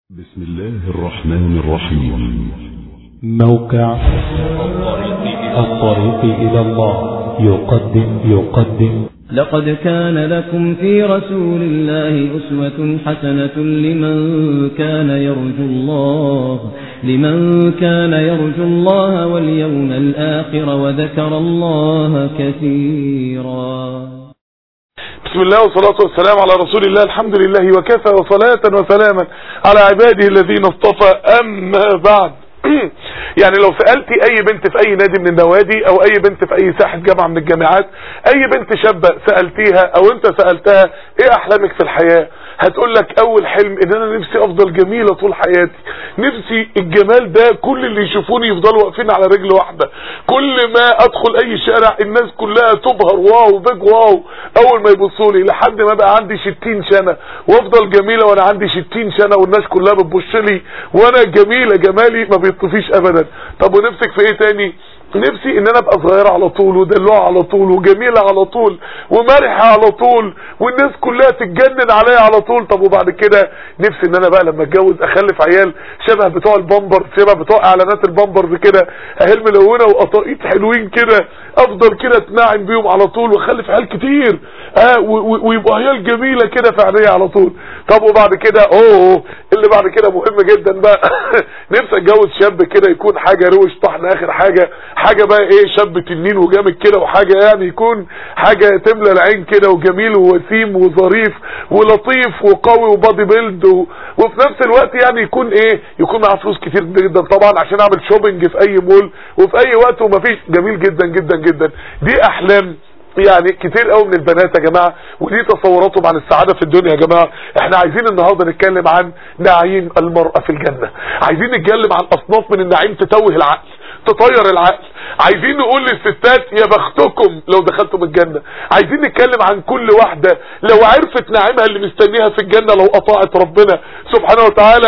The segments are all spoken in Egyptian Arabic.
بسم الله الرحمن الرحيم موقع الطريق إلى الله يقدم يقدم لقد كان لكم في رسول الله أسوة حسنة لمن كان يرجو الله لمن كان يرجو الله واليوم الآخر وذكر الله كثيرا بسم الله والصلاة والسلام على رسول الله الحمد لله وكفى وصلاة وسلاما على عباده الذين اصطفى أما بعد يعني لو سألتي اي بنت في اي نادي من النوادي او اي بنت في اي ساحة جامعة من الجامعات اي بنت شابة سألتيها او انت سألتها ايه احلامك في الحياة هتقول لك اول حلم ان انا نفسي افضل جميلة طول حياتي نفسي الجمال ده كل اللي يشوفوني يفضلوا واقفين على رجل واحدة كل ما ادخل اي شارع الناس كلها تبهر واو بيج واو اول ما يبصوا لي لحد ما بقى عندي 60 سنة وافضل جميلة وانا عندي 60 سنة والناس كلها بتبص لي وانا جميلة جمالي ما بيطفيش ابدا طب ونفسك في ايه تاني نفسي ان انا ابقى صغيرة على طول ودلوعة على طول وجميلة على طول ومرحة على طول والناس كلها تتجنن عليا على طول طب وبعد كده نفسي ان انا بقى لما اتجوز اخلف عيال شبه بتوع البامبر شبه بتوع اعلانات البامبر كده عيال ملونة وقطاقيط حلوين كده افضل كده اتناعم بيهم على طول واخلف عيال كتير اه ويبقى عيال جميلة كده في عينيا على طول طب وبعد كده اوه اللي بعد كده مهم جدا بقى نفسي اتجوز شاب كده يكون حاجة روش طحن اخر حاجة حاجة بقى ايه شاب تنين وجامد كده وحاجة يعني يكون حاجة تملى العين كده وجميل ووسيم وظريف ولطيف وقوي وبادي بيلد و... وفي نفس الوقت يعني يكون ايه يكون معاه فلوس كتير جدا طبعا عشان اعمل شوبينج في اي مول وفي اي وقت ومفيش جميل جدا جدا جدا دي احلام يعني كتير قوي من البنات يا جماعة ودي تصوراتهم عن السعادة في الدنيا يا جماعة احنا عايزين النهاردة نتكلم عن نعيم المرأة في الجنة عايزين نتكلم عن اصناف من النعيم تتوه العقل تطير العقل عايزين نقول للستات يا بختكم لو دخلتم الجنة عايزين نتكلم عن كل واحدة لو عرفت نعيمها اللي مستنيها في الجنة لو اطاعت ربنا سبحانه وتعالى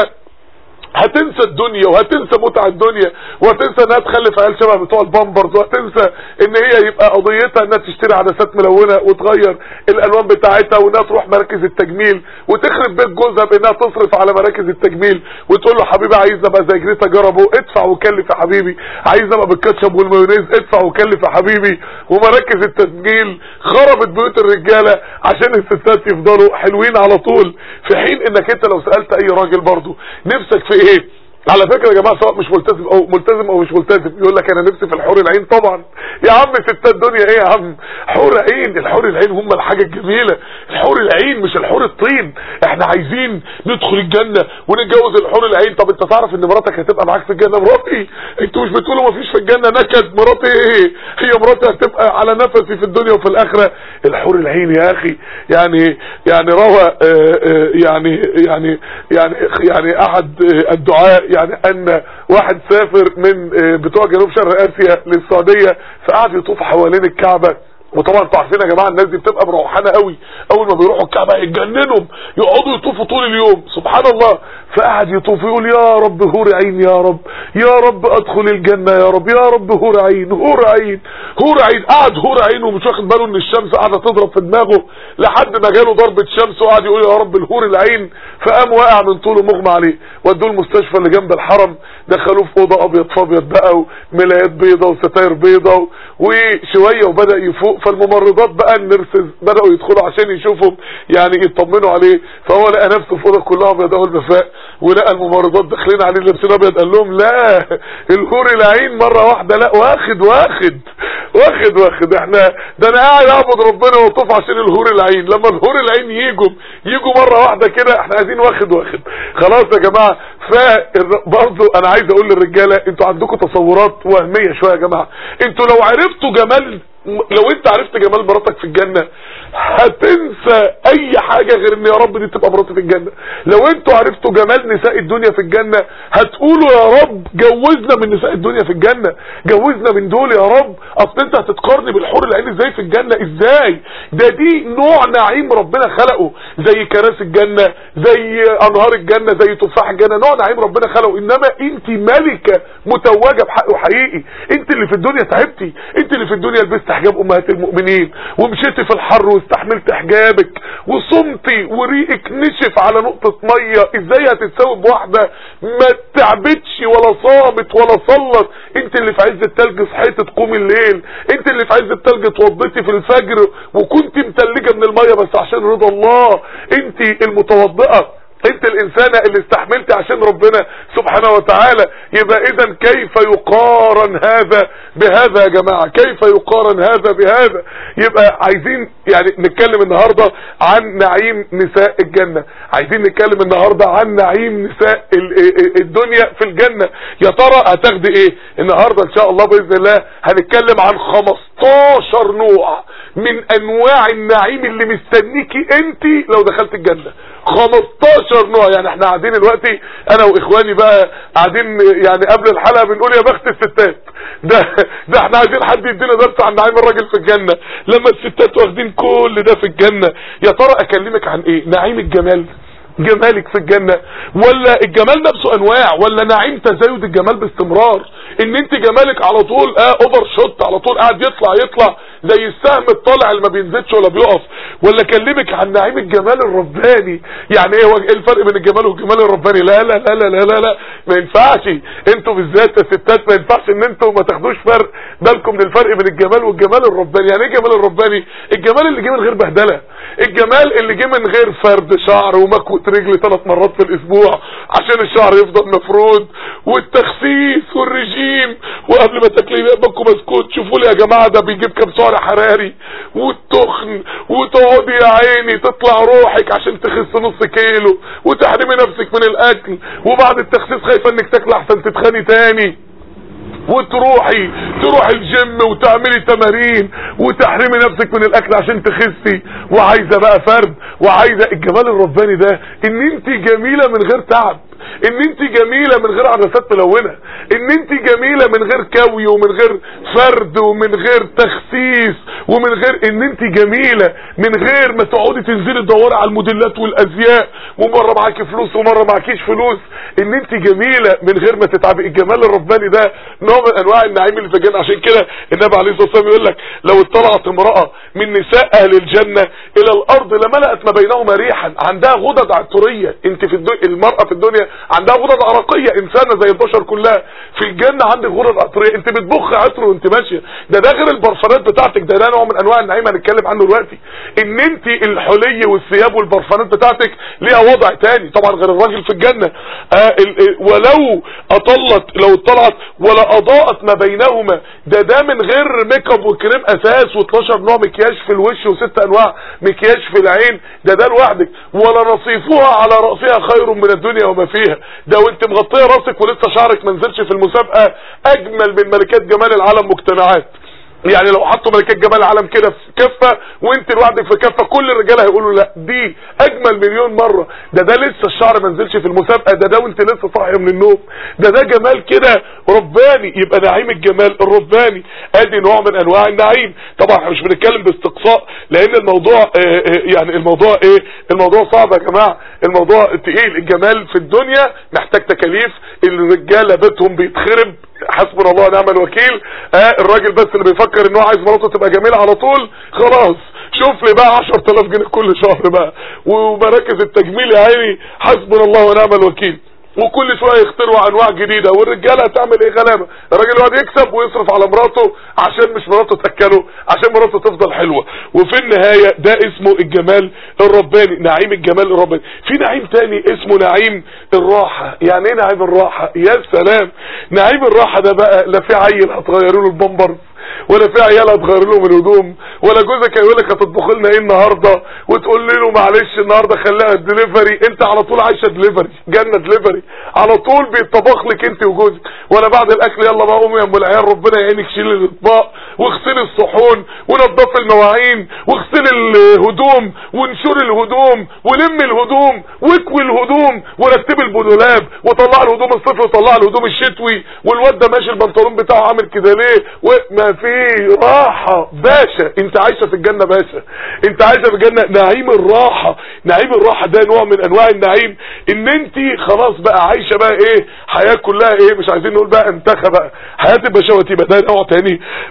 هتنسى الدنيا وهتنسى متع الدنيا وهتنسى انها تخلف عيال شبه بتوع البامبرز وهتنسى ان هي يبقى قضيتها انها تشتري عدسات ملونة وتغير الالوان بتاعتها وانها تروح مراكز التجميل وتخرب بيت جوزها بانها تصرف على مراكز التجميل وتقول له حبيبي عايز ابقى زي جريتا جربه ادفع وكلف يا حبيبي عايز ابقى بالكاتشب والمايونيز ادفع وكلف يا حبيبي ومراكز التجميل خربت بيوت الرجاله عشان الستات يفضلوا حلوين على طول في حين انك انت لو سالت اي راجل برضه نفسك في ايه على فكرة يا جماعة سواء مش ملتزم او ملتزم او مش ملتزم يقول لك انا نفسي في الحور العين طبعا يا عم ستات الدنيا ايه يا عم حور عين الحور العين هم الحاجة الجميلة الحور العين مش الحور الطين احنا عايزين ندخل الجنة ونتجوز الحور العين طب انت تعرف ان مراتك هتبقى معاك في الجنة مراتي انتوا مش بتقولوا مفيش في الجنة نكد مراتي ايه هي مراتي هتبقى على نفسي في الدنيا وفي الاخرة الحور العين يا اخي يعني يعني روى يعني يعني يعني يعني احد الدعاء يعني ان واحد سافر من بتوع جنوب شرق اسيا للسعودية فقعد يطوف حوالين الكعبة وطبعا انتوا عارفين يا جماعه الناس دي بتبقى مروحانه قوي اول ما بيروحوا الكعبه يتجننوا يقعدوا يطوفوا طول اليوم سبحان الله فقعد يطوف يقول يا رب هور عين يا رب يا رب ادخل الجنه يا رب يا رب هور عين هور عين هور عين قعد هور عين ومش واخد باله ان الشمس قاعده تضرب في دماغه لحد ما جاله ضربه شمس وقعد يقول يا رب الهور العين فقام واقع من طوله مغمى عليه ودوه المستشفى اللي جنب الحرم دخلوه في اوضه ابيض فابيض بقى وملايات بيضه وستاير بيضه وشويه وبدا يفوق فالممرضات بقى النرسز بدأوا يدخلوا عشان يشوفوا يعني يطمنوا عليه فهو لقى نفسه في اوضه كلها ابيض اول ما فاق ولقى الممرضات داخلين عليه لابسين ابيض قال لهم لا الهور العين مره واحده لا واخد واخد واخد واخد احنا ده انا قاعد اعبد ربنا واطوف عشان الهور العين لما الهور العين يجوا يجوا مره واحده كده احنا عايزين واخد واخد خلاص يا جماعه فبرضه انا عايز اقول للرجاله انتوا عندكم تصورات وهميه شويه يا جماعه انتوا لو عرفتوا جمال لو انت عرفت جمال مراتك في الجنة هتنسى اي حاجة غير ان يا رب دي تبقى مراتي في الجنة لو انتوا عرفتوا جمال نساء الدنيا في الجنة هتقولوا يا رب جوزنا من نساء الدنيا في الجنة جوزنا من دول يا رب اصل انت هتتقارني بالحور العين ازاي في الجنة ازاي ده دي نوع نعيم ربنا خلقه زي كراسي الجنة زي انهار الجنة زي تفاح الجنة نوع نعيم ربنا خلقه انما انت ملكة متوجة بحقه حقيقي انت اللي في الدنيا تعبتي انت اللي في الدنيا لبست حجاب امهات المؤمنين ومشيتي في الحر واستحملت حجابك وصمتي وريقك نشف على نقطة مية ازاي هتتساوي بواحدة ما تعبتش ولا صامت ولا صلت انت اللي في عز التلج صحيت تقومي الليل انت اللي في عز التلج اتوضيتي في الفجر وكنت متلجة من المية بس عشان رضا الله انت المتوضئة انت الانسانة اللي استحملت عشان ربنا سبحانه وتعالى يبقى اذا كيف يقارن هذا بهذا يا جماعة كيف يقارن هذا بهذا يبقى عايزين يعني نتكلم النهاردة عن نعيم نساء الجنة عايزين نتكلم النهاردة عن نعيم نساء الدنيا في الجنة يا ترى هتاخدي ايه النهاردة ان شاء الله باذن الله هنتكلم عن 15 نوع من انواع النعيم اللي مستنيكي انت لو دخلت الجنة 15 نوع يعني احنا قاعدين دلوقتي انا واخواني بقى قاعدين يعني قبل الحلقة بنقول يا بخت الستات ده ده احنا عايزين حد يدينا درس عن نعيم الراجل في الجنة لما الستات واخدين كل ده في الجنة يا ترى اكلمك عن ايه نعيم الجمال جمالك في الجنة ولا الجمال نفسه انواع ولا نعيم تزايد الجمال باستمرار ان انت جمالك على طول اه اوفر شوت على طول قاعد يطلع يطلع زي السهم الطالع اللي ما بينزلش ولا بيقف ولا اكلمك عن نعيم الجمال الرباني يعني ايه هو ايه الفرق بين الجمال والجمال الرباني لا لا لا لا لا لا, لا. ما ينفعش انتوا بالذات الستات ما ينفعش ان انتوا ما تاخدوش فرق بالكم من الفرق بين الجمال والجمال الرباني يعني ايه الجمال الرباني الجمال اللي جه من غير بهدله الجمال اللي جه من غير فرد شعر ومكوة رجل ثلاث مرات في الاسبوع عشان الشعر يفضل مفرود والتخسيس والرجيم وقبل ما تاكلي باكو بسكوت شوفوا لي يا جماعه ده بيجيب كام سعر حراري والتخن وتقعدي يا عيني تطلع روحك عشان تخس نص كيلو وتحرمي نفسك من الاكل وبعد التخسيس خايفه انك تاكل احسن تتخني تاني وتروحي تروحي الجيم وتعملي تمارين وتحرمي نفسك من الاكل عشان تخسي وعايزه بقى فرد وعايزه الجمال الرباني ده ان انت جميله من غير تعب ان انت جميلة من غير عدسات ملونة ان انت جميلة من غير كوي ومن غير فرد ومن غير تخسيس ومن غير ان انت جميلة من غير ما تقعدي تنزلي تدوري على الموديلات والازياء ومرة معاكي فلوس ومرة معكيش فلوس ان انت جميلة من غير ما تتعبي الجمال الرباني ده نوع من انواع النعيم اللي في الجنة عشان كده النبي عليه الصلاة والسلام يقول لك لو اطلعت امرأة من نساء اهل الجنة الى الارض لملأت ما بينهما ريحا عندها غدد عطرية انت في الدنيا المرأة في الدنيا عندها غدد عرقية انسانة زي البشر كلها في الجنة عندك غدد عطرية انت بتبخ عطر وانت ماشية ده ده غير البرفانات بتاعتك ده ده نوع من انواع النعيم هنتكلم عنه دلوقتي ان انت الحلي والثياب والبرفانات بتاعتك ليها وضع تاني طبعا غير الراجل في الجنة آه ولو اطلت لو اطلعت ولا اضاءت ما بينهما ده ده من غير ميك اب وكريم اساس و12 نوع مكياج في الوش وست انواع مكياج في العين ده ده لوحدك ولا نصيفها على رأسها خير من الدنيا وما فيها ده وانت مغطيه راسك ولسه شعرك ما نزلش في المسابقه اجمل من ملكات جمال العالم مجتمعات يعني لو حطوا ملكات جمال العالم كده في كفة وانت لوحدك في كفة كل الرجاله هيقولوا لا دي اجمل مليون مرة ده ده لسه الشعر ما نزلش في المسابقة ده ده وانت لسه صاحيه من النوم ده ده جمال كده رباني يبقى نعيم الجمال الرباني ادي نوع من انواع النعيم طبعا احنا مش بنتكلم باستقصاء لان الموضوع اه اه يعني الموضوع ايه الموضوع صعب يا جماعة الموضوع تقيل الجمال في الدنيا محتاج تكاليف الرجالة بيتهم بيتخرب حسبنا الله ونعم الوكيل آه الراجل بس اللي بيفكر ان هو عايز مراته تبقى جميلة على طول خلاص شوف لي بقى 10000 جنيه كل شهر بقى ومراكز التجميل يا عيني حسبنا الله ونعم الوكيل وكل شويه يخترعوا انواع جديده والرجاله هتعمل ايه غلابه الراجل يقعد يكسب ويصرف على مراته عشان مش مراته تاكله عشان مراته تفضل حلوه وفي النهايه ده اسمه الجمال الرباني نعيم الجمال الرباني في نعيم تاني اسمه نعيم الراحه يعني ايه نعيم الراحه يا سلام نعيم الراحه ده بقى لا في عيل هتغيروا له البامبرز ولا في عيال هتغير لهم الهدوم ولا جوزك هيقول لك هتطبخ لنا ايه النهارده وتقول له معلش النهارده خليها دليفري انت على طول عايشه دليفري جنه دليفري على طول بيطبخ لك انت وجوزك ولا بعد الاكل يلا بقى قومي يا ام العيال ربنا يعينك شيل الاطباق واغسلي الصحون ونضفي المواعين واغسلي الهدوم وانشري الهدوم ولمي الهدوم واكوي الهدوم ورتبي البدولاب وطلع الهدوم الصيفي وطلع الهدوم الشتوي والواد ده ماشي البنطلون بتاعه عامل كده ليه وما في راحة باشا انت عايشة في الجنة باشا انت عايشة في الجنة نعيم الراحة نعيم الراحة ده نوع من انواع النعيم ان انت خلاص بقى عايشة بقى ايه حياة كلها ايه مش عايزين نقول بقى انتخى بقى حياة البشواتي بقى ده نوع تاني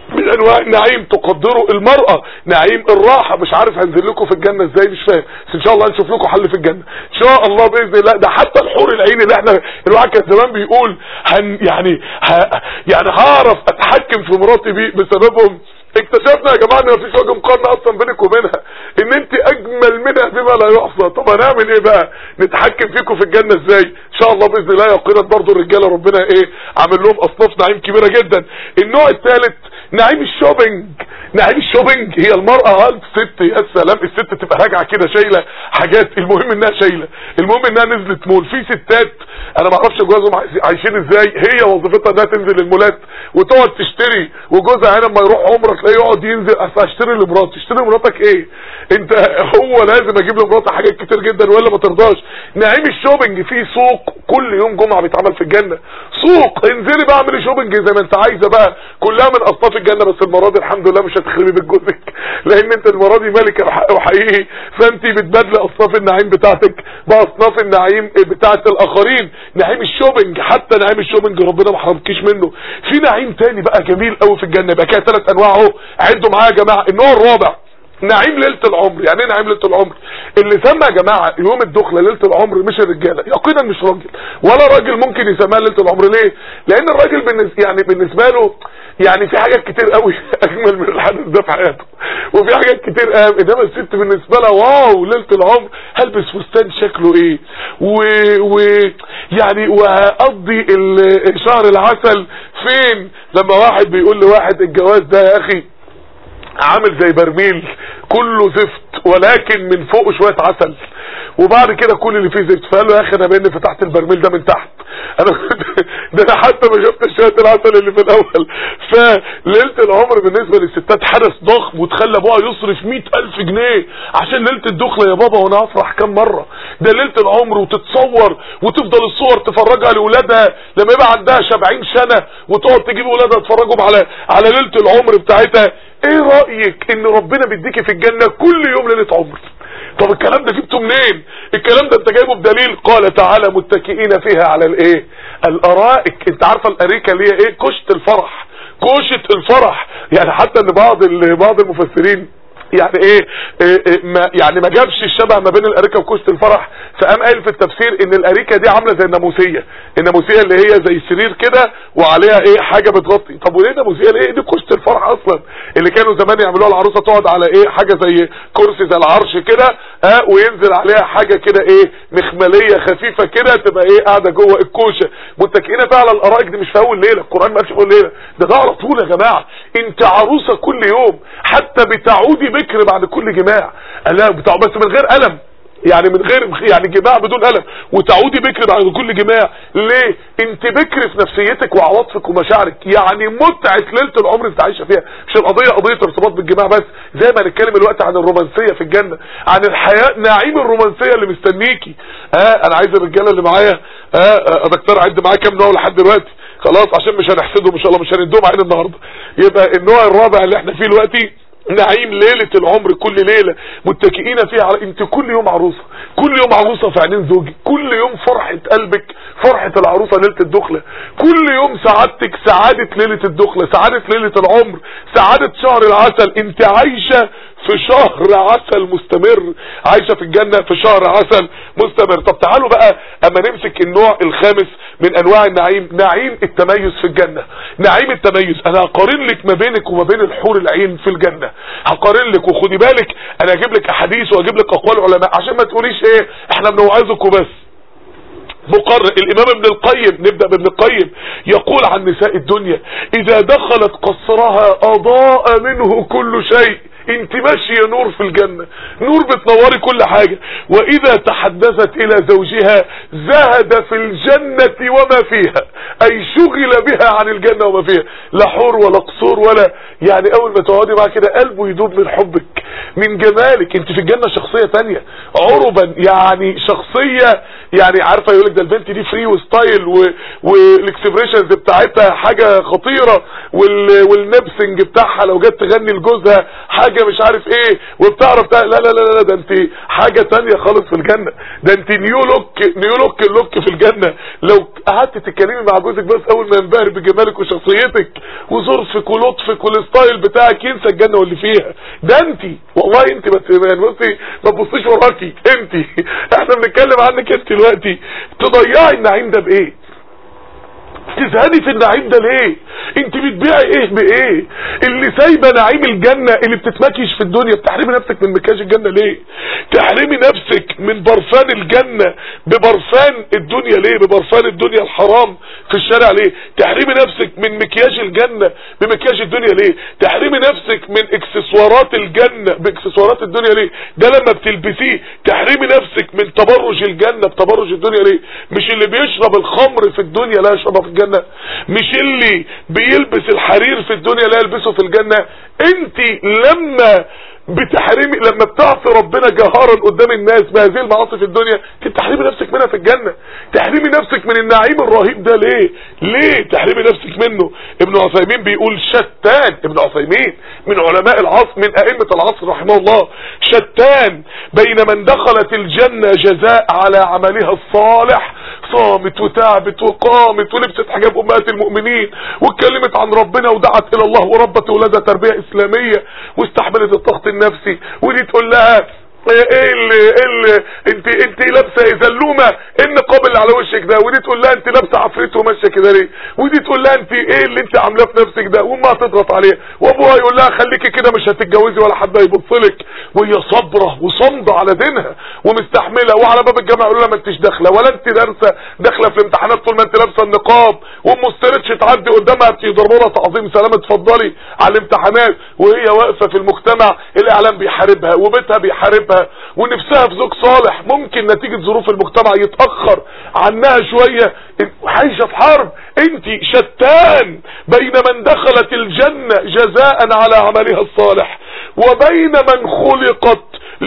من انواع النعيم تقدروا المرأة نعيم الراحة مش عارف هنزل لكم في الجنة ازاي مش فاهم بس ان شاء الله هنشوف لكم حل في الجنة ان شاء الله باذن الله ده حتى الحور العين اللي احنا الواحد كان زمان بيقول هن يعني ه يعني هعرف اتحكم في مراتي بيه بسببهم اكتشفنا يا جماعه ان مفيش وجه مقارنه اصلا بينك وبينها ان انت اجمل منها بما لا يحصى طب هنعمل ايه بقى نتحكم فيكم في الجنه ازاي ان شاء الله باذن الله يقينا برضو الرجاله ربنا ايه عامل لهم اصناف نعيم كبيره جدا النوع الثالث نعيم الشوبينج نعيم الشوبينج هي المرأة ها الست يا سلام الست تبقى راجعة كده شايلة حاجات المهم انها شايلة المهم انها نزلت مول في ستات انا ما اعرفش جوازهم عايشين ازاي هي وظيفتها انها تنزل المولات وتقعد تشتري وجوزها هنا لما يروح عمره تلاقيه يقعد ينزل اصل اشتري لمراتي تشتري لمراتك ايه انت هو لازم اجيب لمراتي حاجات كتير جدا ولا ما ترضاش نعيم الشوبينج في سوق كل يوم جمعة بيتعمل في الجنة سوق انزلي بقى اعملي شوبينج زي ما انت عايزة بقى كلها من اصناف الجنة بس المرة دي الحمد لله مش هتخربي بيت جوزك لان انت المرة دي ملكة وحقيقي فانت بتبادلي اصناف النعيم بتاعتك باصناف النعيم بتاعت الاخرين نعيم الشوبينج حتى نعيم الشوبينج ربنا ما حرمكيش منه في نعيم تاني بقى جميل قوي في الجنة يبقى كده ثلاث انواع اهو عدوا معايا يا جماعة النوع الرابع نعيم ليلة العمر يعني ايه نعيم ليلة العمر اللي سمى يا جماعة يوم الدخلة ليلة العمر مش الرجالة يقينا مش راجل ولا راجل ممكن يسميها ليلة العمر ليه لان الراجل بالنسبة يعني بالنسبة له يعني في حاجات كتير قوي اجمل من الحدث ده في حياته وفي حاجات كتير قوي انما الست بالنسبة لها واو ليلة العمر هلبس فستان شكله ايه و, و يعني وهقضي شهر العسل فين لما واحد بيقول لواحد الجواز ده يا اخي عامل زي برميل كله زفت ولكن من فوق شوية عسل وبعد كده كل اللي فيه زفت فقال له يا اخي انا باني فتحت البرميل ده من تحت انا ده انا حتى ما شفتش شوية العسل اللي في الاول فليلة العمر بالنسبة للستات حدث ضخم وتخلى ابوها يصرف مئة الف جنيه عشان ليلة الدخلة يا بابا وانا افرح كم مرة ده ليلة العمر وتتصور وتفضل الصور تفرجها لولادها لما يبقى عندها سبعين سنة وتقعد تجيب ولادها تفرجهم على على ليلة العمر بتاعتها ايه رأيك ان ربنا بيديكي في الجنة كل يوم ليلة عمر طب الكلام ده جبته منين الكلام ده انت جايبه بدليل قال تعالى متكئين فيها على الايه الارائك انت عارفه الاريكه اللي هي ايه كشت الفرح كوشة الفرح يعني حتى ان بعض بعض المفسرين يعني ايه, إيه, إيه ما يعني ما جابش الشبه ما بين الاريكه وكوشة الفرح فقام قال في التفسير ان الاريكه دي عامله زي الناموسيه الناموسيه اللي هي زي سرير كده وعليها ايه حاجه بتغطي طب وليه ناموسيه ليه دي كوشة الفرح اصلا اللي كانوا زمان يعملوها العروسه تقعد على ايه حاجه زي كرسي زي العرش كده اه وينزل عليها حاجه كده ايه مخمليه خفيفه كده تبقى ايه قاعده جوه الكوشه متكئين فيها على الارائك دي مش في اول ليله القران ما قالش في اول ليله ده ده على طول يا جماعه انت عروسه كل يوم حتى بتعودي بكر بعد كل جماع لا بتاع بس من غير ألم يعني من غير يعني جماع بدون ألم وتعودي بكر بعد كل جماع ليه انت بكر في نفسيتك وعواطفك ومشاعرك يعني متعة ليلة العمر انت عايشة فيها مش القضية قضية ارتباط بالجماع بس زي ما هنتكلم الوقت عن الرومانسية في الجنة عن الحياة نعيم الرومانسية اللي مستنيكي اه انا عايز الرجالة اللي معايا اه, آه دكتور عد معايا كام نوع لحد دلوقتي خلاص عشان مش هنحسدهم ان شاء الله مش هندوم عين النهاردة يبقى النوع الرابع اللي احنا فيه دلوقتي نعيم ليلة العمر كل ليلة متكئين فيها على انت كل يوم عروسة كل يوم عروسة في عينين زوجك كل يوم فرحة قلبك فرحة العروسة ليلة الدخلة كل يوم سعادتك سعادة ليلة الدخلة سعادة ليلة العمر سعادة شهر العسل انت عايشة في شهر عسل مستمر عايشة في الجنة في شهر عسل مستمر طب تعالوا بقى اما نمسك النوع الخامس من انواع النعيم نعيم التميز في الجنة نعيم التميز انا هقارن لك ما بينك وما بين الحور العين في الجنة هقارن لك وخدي بالك انا هجيب لك احاديث واجيب لك اقوال علماء عشان ما تقوليش ايه احنا بنوعظكم بس مقرر الامام ابن القيم نبدأ بابن القيم يقول عن نساء الدنيا اذا دخلت قصرها اضاء منه كل شيء انت ماشية نور في الجنة نور بتنوري كل حاجة واذا تحدثت الى زوجها زهد في الجنة وما فيها اي شغل بها عن الجنة وما فيها لا حور ولا قصور ولا يعني اول ما تقعدي معاه كده قلبه يدوب من حبك من جمالك انت في الجنة شخصية تانية عربا يعني شخصية يعني عارفة يقولك ده البنت دي فري وستايل والاكسبريشنز بتاعتها حاجة خطيرة والنبسنج بتاعها لو جت تغني لجوزها حاجة مش عارف ايه وبتعرف لا لا لا لا ده انت حاجة تانية خالص في الجنة ده انت نيو لوك نيو لوك اللوك في الجنة لو قعدت تتكلمي مع مع جوزك بس اول ما ينبهر بجمالك وشخصيتك وظرفك ولطفك والستايل بتاعك ينسى الجنه واللي فيها ده انت والله انت بس بصي ما تبصيش وراكي انت احنا بنتكلم عنك انت دلوقتي تضيعي النعيم ده بايه تزهدي في النعيم ده ليه انت بتبيعي ايه بايه اللي سايبه نعيم الجنه اللي بتتمكش في الدنيا بتحرمي نفسك من مكياج الجنه ليه تحرمي نفسك من برفان الجنه ببرفان الدنيا ليه ببرفان الدنيا الحرام في الشارع ليه تحرمي نفسك من مكياج الجنه بمكياج الدنيا ليه تحرمي نفسك من اكسسوارات الجنه باكسسوارات الدنيا ليه ده لما بتلبسيه تحرمي نفسك من تبرج الجنه بتبرج الدنيا ليه مش اللي بيشرب الخمر في الدنيا لا يشربها في الجنه مش اللي بيلبس الحرير في الدنيا لا يلبسه في الجنة انت لما بتحرمي لما بتعصي ربنا جهارا قدام الناس بهذه المعاصي في الدنيا تحرمي نفسك منها في الجنة تحرمي نفسك من النعيم الرهيب ده ليه ليه تحرمي نفسك منه ابن عثيمين بيقول شتان ابن عثيمين من علماء العصر من ائمة العصر رحمه الله شتان بين من دخلت الجنة جزاء على عملها الصالح صامت وتعبت وقامت ولبست حجاب امهات المؤمنين واتكلمت عن ربنا ودعت الى الله وربت ولادها تربية اسلامية واستحملت الضغط النفسي ودي تقول لها ايه اللي ايه اللي انت انت لابسه زلومه ايه النقاب اللي على وشك ده ودي تقول لها انت لابسه عفريت وماشيه كده ليه ودي تقول لها انت ايه اللي انت عاملاه في نفسك ده وامها تضغط عليها وابوها يقول لها خليكي كده مش هتتجوزي ولا حد هيبص لك وهي صابره وصامده على دينها ومستحمله وعلى باب الجامعه يقول لها ما انتش داخله ولا انت دارسه داخله في الامتحانات طول ما انت لابسه النقاب وام استرتش تعدي قدامها يضربوا لها تعظيم سلام اتفضلي على الامتحانات وهي واقفه في المجتمع الاعلام بيحاربها وبيتها بيحاربها ونفسها في زوج صالح ممكن نتيجة ظروف المجتمع يتأخر عنها شوية عايشة في حرب انت شتان بين من دخلت الجنة جزاء على عملها الصالح وبين من خلقت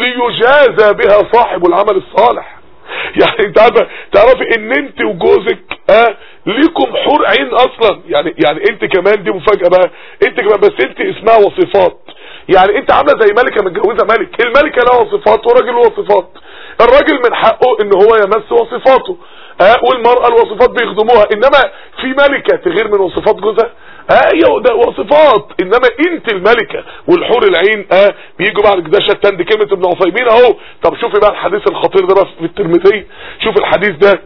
ليجازى بها صاحب العمل الصالح يعني انت عارفه تعرفي ان انت وجوزك اه ليكم حور عين اصلا يعني يعني انت كمان دي مفاجاه بقى انت كمان بس انت اسمها وصفات يعني انت عامله زي ملكه متجوزه ملك الملكه لها وصفات والراجل له وصفات الراجل من حقه ان هو يمس وصفاته اه والمراه الوصفات بيخدموها انما في ملكه تغير من وصفات جوزها اه هي ده وصفات انما انت الملكه والحور العين اه بيجوا بعد كده شتان دي كلمه ابن عثيمين اهو طب شوفي بقى الحديث الخطير ده بقى في الترمذي شوف الحديث ده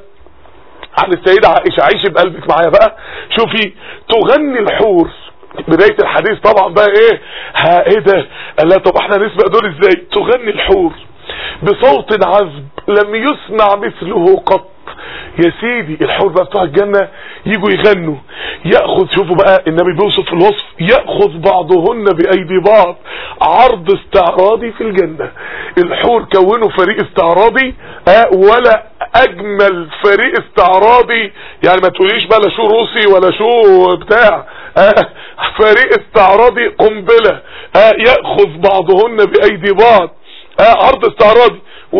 عن السيدة عائشة عيشي بقلبك معايا بقى شوفي تغني الحور بداية الحديث طبعا بقى ايه ها ايه ده قال لا طب احنا نسبق دول ازاي تغني الحور بصوت عذب لم يسمع مثله قط يا سيدي الحور بقى بتوع الجنة يجوا يغنوا يأخذ شوفوا بقى النبي بيوصف الوصف يأخذ بعضهن بأيدي بعض عرض استعراضي في الجنة الحور كونوا فريق استعراضي آه ولا اجمل فريق استعراضي يعني ما تقوليش بقى لا شو روسي ولا شو بتاع آه فريق استعراضي قنبلة آه يأخذ بعضهن بأيدي بعض آه عرض استعراضي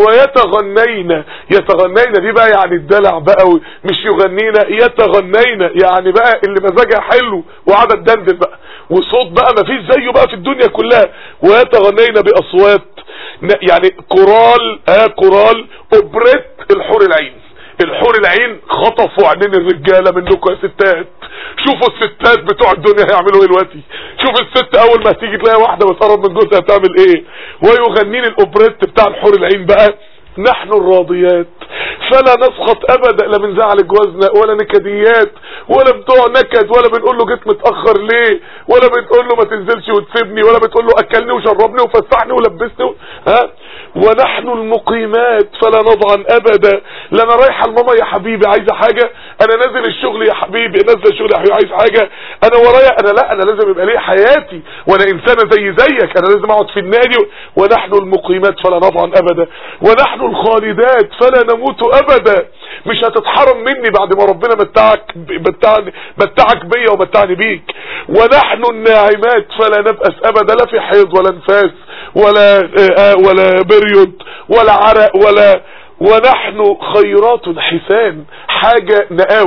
ويتغنين يتغنين دي بقى يعني الدلع بقى مش يغنينا يتغنين يعني بقى اللي مزاجها حلو وقاعده تدندن بقى وصوت بقى ما فيش زيه بقى في الدنيا كلها ويتغنين باصوات يعني كورال آه كورال اوبريت الحور العين الحور العين خطفوا عينين الرجاله منكم يا ستات شوفوا الستات بتوع الدنيا هيعملوا ايه دلوقتي شوف الست اول ما تيجي تلاقي واحده بتقرب من جوزها هتعمل ايه ويغنين الاوبريت بتاع الحور العين بقى نحن الراضيات فلا نسخط ابدا لا من زعل جوازنا ولا نكديات ولا بتوع نكد ولا بنقول له جيت متاخر ليه ولا بنقول له ما تنزلش وتسيبني ولا بتقول له اكلني وشربني وفسحني ولبسني و... ها ونحن المقيمات فلا نضعن ابدا لا انا رايحه لماما يا حبيبي عايزه حاجه انا نازل الشغل يا حبيبي نازله الشغل يا حبيبي عايز حاجه انا ورايا انا لا انا لازم يبقى لي حياتي وانا انسانه زي زيك انا لازم اقعد في النادي ونحن المقيمات فلا نضعن ابدا ونحن الخالدات فلا نموت ابدا مش هتتحرم مني بعد ما ربنا متعك متعني متعك بيا ومتعني بيك ونحن الناعمات فلا نبأس ابدا لا في حيض ولا نفاس ولا آه ولا بريود ولا عرق ولا ونحن خيرات حسان حاجة نقاوة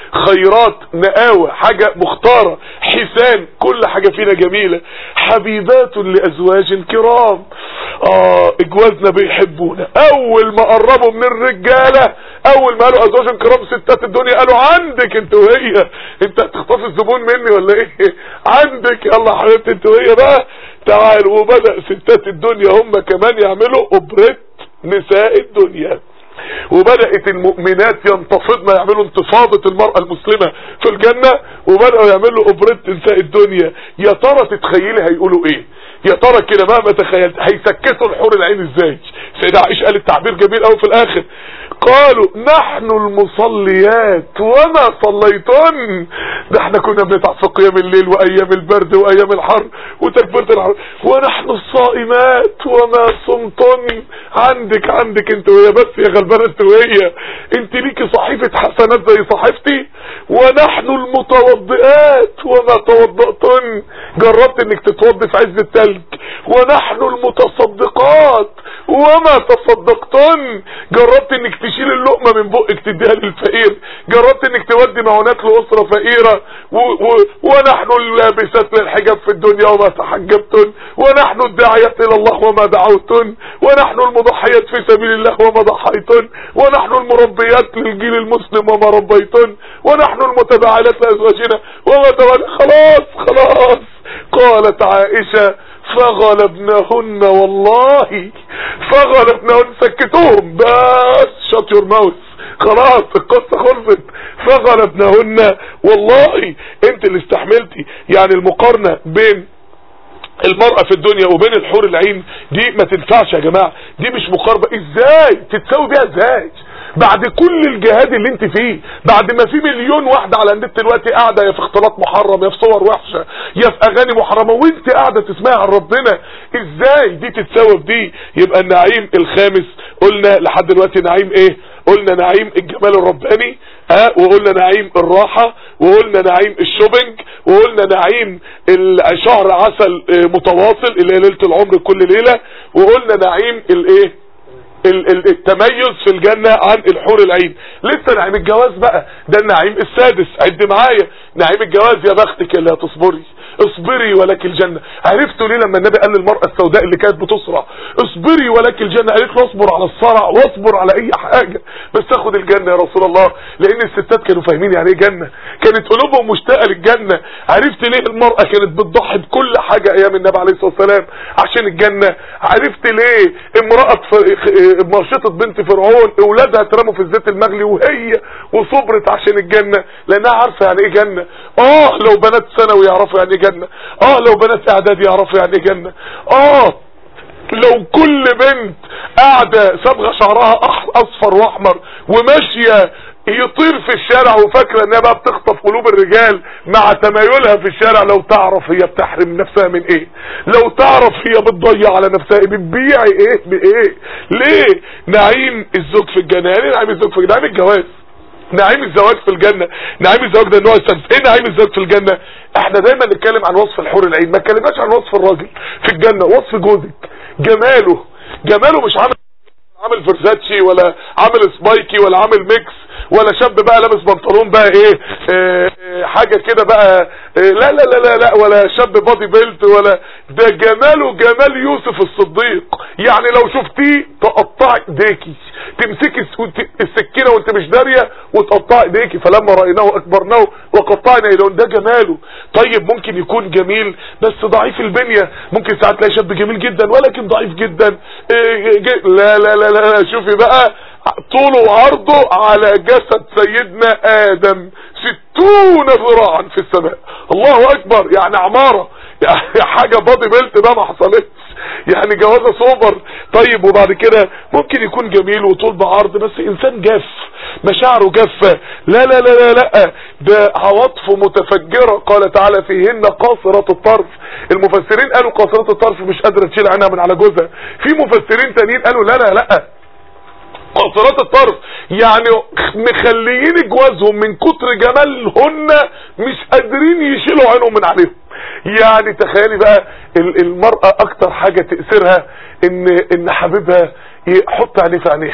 خيرات نقاوة حاجة مختارة حسان كل حاجة فينا جميلة حبيبات لأزواج كرام اه اجوازنا بيحبونا اول ما قربوا من الرجالة اول ما قالوا ازواج كرام ستات الدنيا قالوا عندك انت وهي انت هتخطف الزبون مني ولا ايه عندك يلا يا حبيبتي انت وهي بقى تعال وبدأ ستات الدنيا هم كمان يعملوا اوبريت نساء الدنيا وبدأت المؤمنات ينتفضن يعملوا انتفاضة المرأة المسلمة في الجنة وبدأوا يعملوا اوبريت نساء الدنيا يا ترى تتخيلي هيقولوا ايه يا ترى كده مهما تخيلت هيسكتوا الحور العين ازاي سيدة عائشة قالت تعبير جميل قوي في الاخر قالوا نحن المصليات وما صليتن ده احنا كنا بنتعب في قيام الليل وايام البرد وايام الحر وتكبيرة الحر ونحن الصائمات وما صمتن عندك عندك انت وهي بس يا غلبانة انت وهي انت ليكي صحيفة حسنات زي صحيفتي ونحن المتوضئات وما توضأتن جربت انك تتوضي في عز التلج ونحن المتصدقات وما تصدقتن جربت انك تشيل اللقمة من بقك تديها للفقير جربت انك تودي معونات لأسرة فقيرة و و ونحن اللابسات للحجاب في الدنيا وما تحجبتن ونحن الداعيات الى الله وما دعوتن ونحن المضحيات في سبيل الله وما ضحيتن ونحن المربيات للجيل المسلم وما ربيتن ونحن المتباعلات لأزواجنا وما تباعلت خلاص خلاص قالت عائشة فغلبناهن والله فغلبناهن سكتوهم بس شات يور ماوس خلاص القصة خلصت فغلبناهن والله انت اللي استحملتي يعني المقارنة بين المرأة في الدنيا وبين الحور العين دي ما تنفعش يا جماعة دي مش مقاربة ازاي تتساوي بيها ازاي بعد كل الجهاد اللي انت فيه بعد ما في مليون واحدة على النت دلوقتي قاعدة يا في اختلاط محرم يا في صور وحشة يا في اغاني محرمة وانت قاعدة تسمعها عن ربنا ازاي دي تتساوي بدي يبقى النعيم الخامس قلنا لحد دلوقتي نعيم ايه قلنا نعيم الجمال الرباني ها وقلنا نعيم الراحة وقلنا نعيم الشوبينج وقلنا نعيم شهر عسل متواصل اللي هي ليلة العمر كل ليلة وقلنا نعيم الايه التميز في الجنة عن الحور العين لسه نعيم الجواز بقى ده النعيم السادس عد معايا نعيم الجواز يا بختك اللي هتصبري اصبري ولك الجنة عرفتوا ليه لما النبي قال للمرأة السوداء اللي كانت بتصرع اصبري ولك الجنة قالت له اصبر على الصرع واصبر على اي حاجة بس تاخد الجنة يا رسول الله لان الستات كانوا فاهمين يعني ايه جنة كانت قلوبهم مشتاقة للجنة عرفت ليه المرأة كانت بتضحي بكل حاجة ايام النبي عليه الصلاة والسلام عشان الجنة عرفت ليه امرأة مرشطة بنت فرعون اولادها اترموا في الزيت المغلي وهي وصبرت عشان الجنة لانها عارفة يعني ايه جنة اه لو بنات ثانوي يعرفوا يعني ايه جنة اه لو بنات اعداد يعرفوا يعني ايه جنة اه لو كل بنت قاعدة صبغة شعرها اصفر واحمر وماشية يطير في الشارع وفاكرة انها بقى بتخطف قلوب الرجال مع تمايلها في الشارع لو تعرف هي بتحرم نفسها من ايه لو تعرف هي بتضيع على نفسها ايه بتبيع ايه بايه ليه نعيم الزوج في الجنة يعني نعيم الزوج في الجنة نعيم الجواز نعيم الزواج في الجنة نعيم الزواج ده النوع السادس ايه نعيم الزواج في الجنة احنا دايما نتكلم عن وصف الحور العين ما اتكلمناش عن وصف الراجل في الجنة وصف جوزك جماله جماله مش عامل عامل فرزاتشي ولا عامل سبايكي ولا عامل ميكس ولا شاب بقى لابس بنطلون بقى ايه اه اه حاجة كده بقى اه لا لا لا لا لا ولا شاب بادي بيلت ولا ده جماله جمال يوسف الصديق يعني لو شفتيه تقطع ايديكي تمسكي السكينة وانت مش دارية وتقطع ايديكي فلما رأيناه اكبرناه وقطعنا ايديهم ده جماله طيب ممكن يكون جميل بس ضعيف البنية ممكن ساعات تلاقي شاب جميل جدا ولكن ضعيف جدا لا لا لا لا شوفي بقى طوله وعرضه على جسد سيدنا آدم ستون ذراعا في السماء الله أكبر يعني عمارة يعني حاجة بادي بيلت بقى ما حصلتش يعني جوازة سوبر طيب وبعد كده ممكن يكون جميل وطول بعرض بس انسان جاف مشاعره جافة لا لا لا لا لا ده عواطفه متفجرة قال تعالى فيهن قاصرات الطرف المفسرين قالوا قاصرات الطرف مش قادرة تشيل عينها من على جوزها في مفسرين تانيين قالوا لا لا لا قاصرات الطرف يعني مخليين جوازهم من كتر جمالهن مش قادرين يشيلوا عينهم من عليهم يعني تخيلي بقى المرأة اكتر حاجة تأثيرها ان ان حبيبها يحط عينيه في عينيها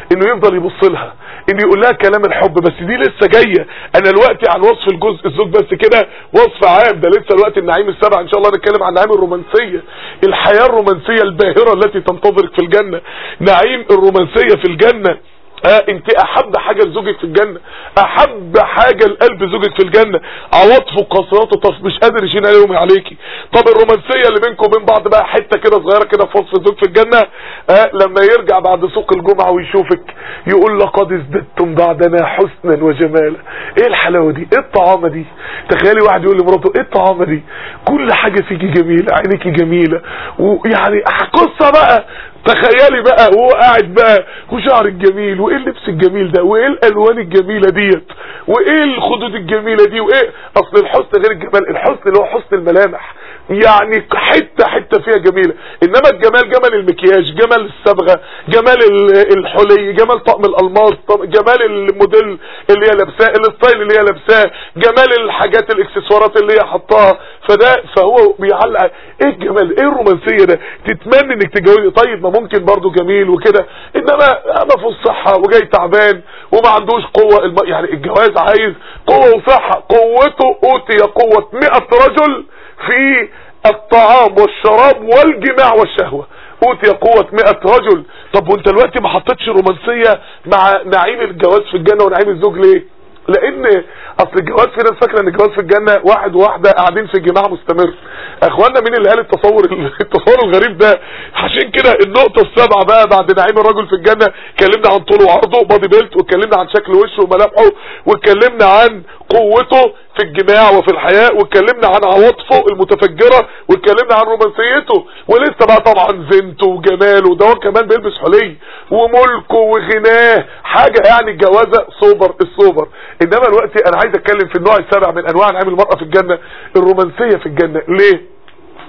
انه يفضل يبص لها انه يقول لها كلام الحب بس دي لسه جايه انا دلوقتي عن وصف الجزء الزوج بس كده وصف عام ده لسه الوقت النعيم السبع ان شاء الله نتكلم عن نعيم الرومانسيه الحياه الرومانسيه الباهره التي تنتظرك في الجنه نعيم الرومانسيه في الجنه اه انت احب حاجة لزوجك في الجنة احب حاجة لقلب زوجك في الجنة عواطفه قصراته طف مش قادر يشيل عليهم عليكي طب الرومانسية اللي بينكم وبين بعض بقى حتة كده صغيرة كده في وصف الزوج في الجنة اه لما يرجع بعد سوق الجمعة ويشوفك يقول لقد ازددتم بعدنا حسنا وجمالا ايه الحلاوة دي ايه الطعامة دي تخيلي واحد يقول لمراته ايه الطعامة دي كل حاجة فيكي جميلة عينيكي جميلة ويعني قصة بقى تخيلي بقى وهو قاعد بقى وشعر الجميل وايه اللبس الجميل ده وايه الالوان الجميلة ديت وايه الخدود الجميلة دي وايه اصل الحسن غير الجمال الحسن اللي هو حسن الملامح يعني حتة حتة فيها جميلة انما الجمال جمال المكياج جمال الصبغة جمال الحلي جمال طقم الالماس جمال الموديل اللي هي لابساه الستايل اللي هي لابساه جمال الحاجات الاكسسوارات اللي هي حطاها فده فهو بيعلق ايه الجمال ايه الرومانسية ده تتمنى انك تتجوزي طيب ما ممكن برضو جميل وكده انما ما في الصحة وجاي تعبان وما عندوش قوة الم... يعني الجواز عايز قوة وصحة قوته اوتي قوة 100 رجل في الطعام والشراب والجماع والشهوة اوتي قوة 100 رجل طب وانت دلوقتي ما حطيتش رومانسية مع نعيم الجواز في الجنة ونعيم الزوج ليه لان اصل الجواز في ناس فاكره ان الجواز في الجنه واحد وواحده قاعدين في جماع مستمر اخواننا مين اللي قال التصور التصور الغريب ده عشان كده النقطه السابعه بقى بعد نعيم الرجل في الجنه اتكلمنا عن طوله وعرضه بادي بيلت واتكلمنا عن شكل وشه وملامحه واتكلمنا عن قوته في الجماع وفي الحياة واتكلمنا عن عواطفه المتفجرة واتكلمنا عن رومانسيته ولسه بقى طبعا زينته وجماله ده هو كمان بيلبس حلي وملكه وغناه حاجة يعني الجوازة سوبر السوبر انما الوقت انا عايز اتكلم في النوع السابع من انواع نعيم المرأة في الجنة الرومانسية في الجنة ليه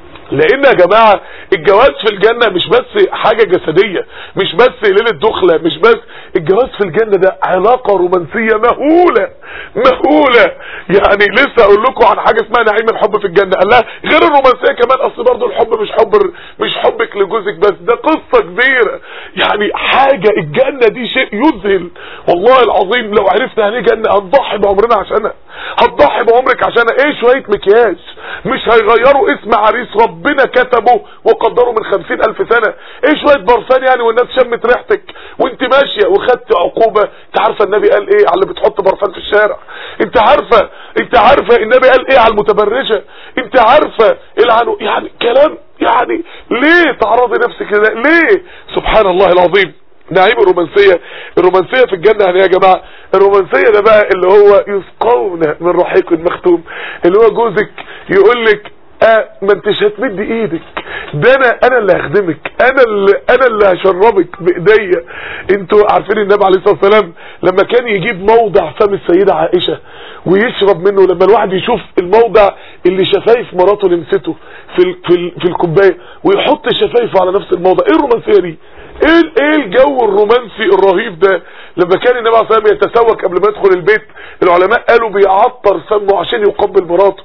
لان يا جماعة الجواز في الجنة مش بس حاجة جسدية مش بس ليلة دخلة مش بس الجواز في الجنة ده علاقة رومانسية مهولة مهولة يعني لسه اقول لكم عن حاجة اسمها نعيم الحب في الجنة قال لها غير الرومانسية كمان اصل برضه الحب مش حب مش حبك لجوزك بس ده قصة كبيرة يعني حاجة الجنة دي شيء يذهل والله العظيم لو عرفنا يعني جنة هنضحي بعمرنا عشانها هتضحي بعمرك عشانها ايه شوية مكياج مش هيغيروا اسم عريس ربنا كتبه وقدره من خمسين الف سنة ايه شوية برفان يعني والناس شمت ريحتك وانت ماشية وخدت عقوبة انت عارفة النبي قال ايه على اللي بتحط برفان في الشارع انت عارفة انت عارفة النبي قال ايه على المتبرجة انت عارفة العنو يعني كلام يعني ليه تعرضي نفسك كده ليه سبحان الله العظيم نعيم الرومانسية الرومانسية في الجنة يعني يا جماعة الرومانسية ده بقى اللي هو يسقون من رحيق مختوم اللي هو جوزك يقول لك اه ما انتش هتمد ايدك ده انا انا اللي هخدمك انا اللي انا اللي هشربك بايديا انتوا عارفين النبي عليه الصلاه والسلام لما كان يجيب موضع فم السيده عائشه ويشرب منه لما الواحد يشوف الموضع اللي شفايف مراته لمسته في ال في, ال في الكوبايه ويحط شفايفه على نفس الموضع ايه الرومانسيه دي ايه ايه الجو الرومانسي الرهيب ده لما كان النبي عليه الصلاه والسلام يتسوق قبل ما يدخل البيت العلماء قالوا بيعطر فمه عشان يقبل مراته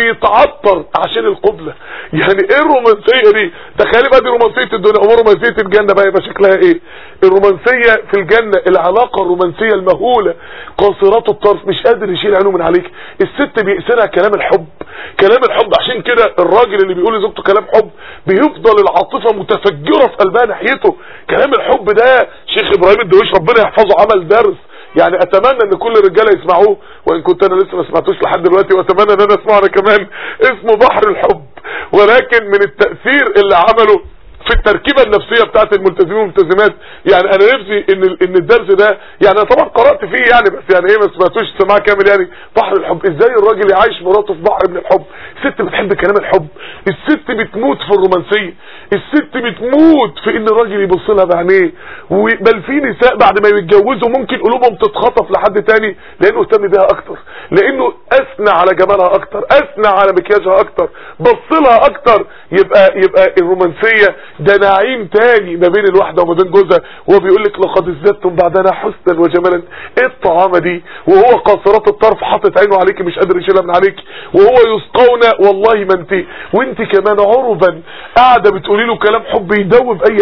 بيتعطر عشان القبلة يعني ايه الرومانسية دي تخيلي بقى دي رومانسية الدنيا امال رومانسية الجنة بقى يبقى شكلها ايه الرومانسية في الجنة العلاقة الرومانسية المهولة قاصرات الطرف مش قادر يشيل عينه من عليك الست بيأسرها كلام الحب كلام الحب عشان كده الراجل اللي بيقول لزوجته كلام حب بيفضل العاطفة متفجرة في قلبها ناحيته كلام الحب ده شيخ ابراهيم الدويش ربنا يحفظه عمل درس يعني اتمنى ان كل الرجاله يسمعوه وان كنت انا لسه ما سمعتوش لحد دلوقتي واتمنى ان انا اسمعه انا كمان اسمه بحر الحب ولكن من التأثير اللي عمله في التركيبة النفسية بتاعت الملتزمين والملتزمات يعني انا نفسي ان ان الدرس ده يعني انا طبعا قرأت فيه يعني بس يعني ايه ما سمعتوش سماع كامل يعني بحر الحب ازاي الراجل يعيش مراته في بحر من الحب الست بتحب كلام الحب الست بتموت في الرومانسية الست بتموت في ان الراجل يبص لها بعينيه بل في نساء بعد ما يتجوزوا ممكن قلوبهم تتخطف لحد تاني لانه اهتم بيها اكتر لانه اثنى على جمالها اكتر اثنى على مكياجها اكتر بص لها اكتر يبقى يبقى الرومانسية ده نعيم تاني ما بين الواحدة وما بين جوزها وهو بيقول لك لقد ازددتم بعدنا حسنا وجمالا ايه الطعامة دي وهو قاصرات الطرف حاطط عينه عليك مش قادر يشيلها من عليك وهو يسقون والله ما انت وانت كمان عربا قاعدة بتقولي له كلام حب يدوب اي قلب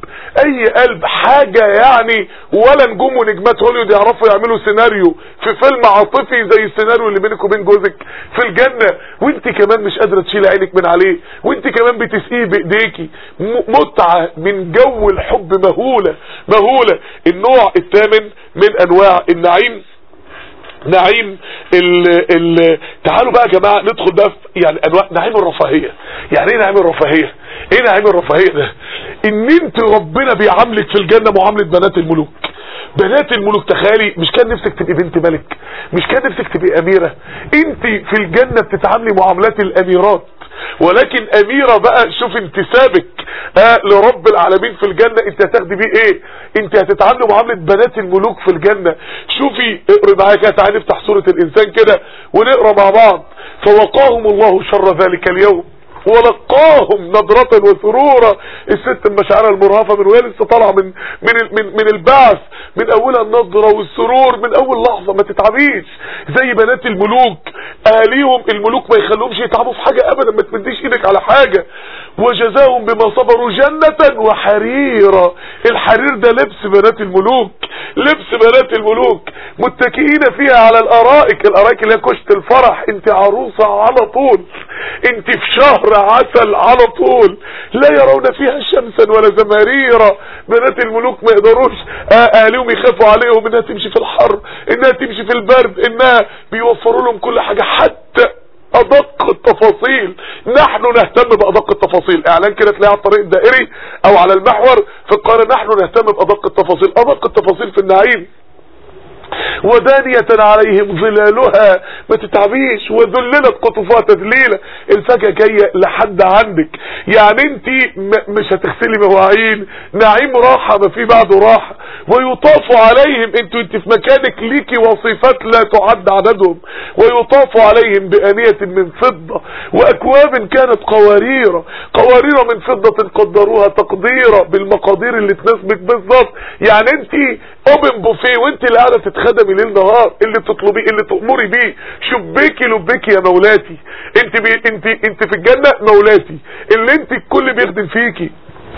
اي قلب حاجة يعني ولا نجوم ونجمات هوليوود يعرفوا يعملوا سيناريو في فيلم عاطفي زي السيناريو اللي بينك وبين جوزك في الجنة وانت كمان مش قادرة تشيل عينك من عليه وانت كمان بتسقيه بايديكي متعة من جو الحب مهولة مهولة النوع الثامن من انواع النعيم نعيم ال ال تعالوا بقى يا جماعه ندخل بقى في يعني انواع نعيم الرفاهيه يعني ايه نعيم الرفاهيه ايه نعيم الرفاهيه ده ان انت ربنا بيعاملك في الجنه معامله بنات الملوك بنات الملوك تخيلي مش كان نفسك تبقي بنت ملك مش كان نفسك تبقي اميره انت في الجنه بتتعاملي معاملات الاميرات ولكن اميرة بقى شوف انتسابك آه لرب العالمين في الجنة انت هتاخدي بيه ايه انت هتتعاملي معاملة بنات الملوك في الجنة شوفي اقري معايا كده تعالي نفتح سورة الانسان كده ونقرا مع بعض فوقاهم الله شر ذلك اليوم ولقاهم نظرة وسرورا الست المشاعر المرهفة من وهي لسه طالعة من من من من البعث من اولها النظرة والسرور من اول لحظة ما تتعبيش زي بنات الملوك اهاليهم الملوك ما يخلوهمش يتعبوا في حاجة ابدا ما تمديش ايدك على حاجة وجزاهم بما صبروا جنة وحريرا الحرير ده لبس بنات الملوك لبس بنات الملوك متكئين فيها على الارائك الارائك اللي هي كشت الفرح انت عروسة على طول انت في شهر عسل على طول لا يرون فيها شمسا ولا زماريرا بنات الملوك ما يقدروش اهاليهم يخافوا عليهم انها تمشي في الحر انها تمشي في البرد انها بيوفروا لهم كل حاجة حتى ادق التفاصيل نحن نهتم بادق التفاصيل اعلان كده تلاقيه على الطريق الدائري او على المحور في القاهره نحن نهتم بادق التفاصيل ادق التفاصيل في النعيم ودانية عليهم ظلالها ما تتعبيش وذللت قطوفها تذليلا الفاكهة جاية لحد عندك يعني انت مش هتغسلي مواعين نعيم راحة ما في بعده راحة ويطاف عليهم انت انت في مكانك ليكي وصفات لا تعد عددهم ويطاف عليهم بآنية من فضة واكواب كانت قوارير قوارير من فضة قدروها تقديرا بالمقادير اللي تناسبك بالظبط يعني انت اوبن بوفيه وانت اللي قاعده تتخدمي ليل نهار اللي تطلبيه اللي تأمري بيه شبيكي لبيكي يا مولاتي انت بي انت انت في الجنة مولاتي اللي انت الكل بيخدم فيكي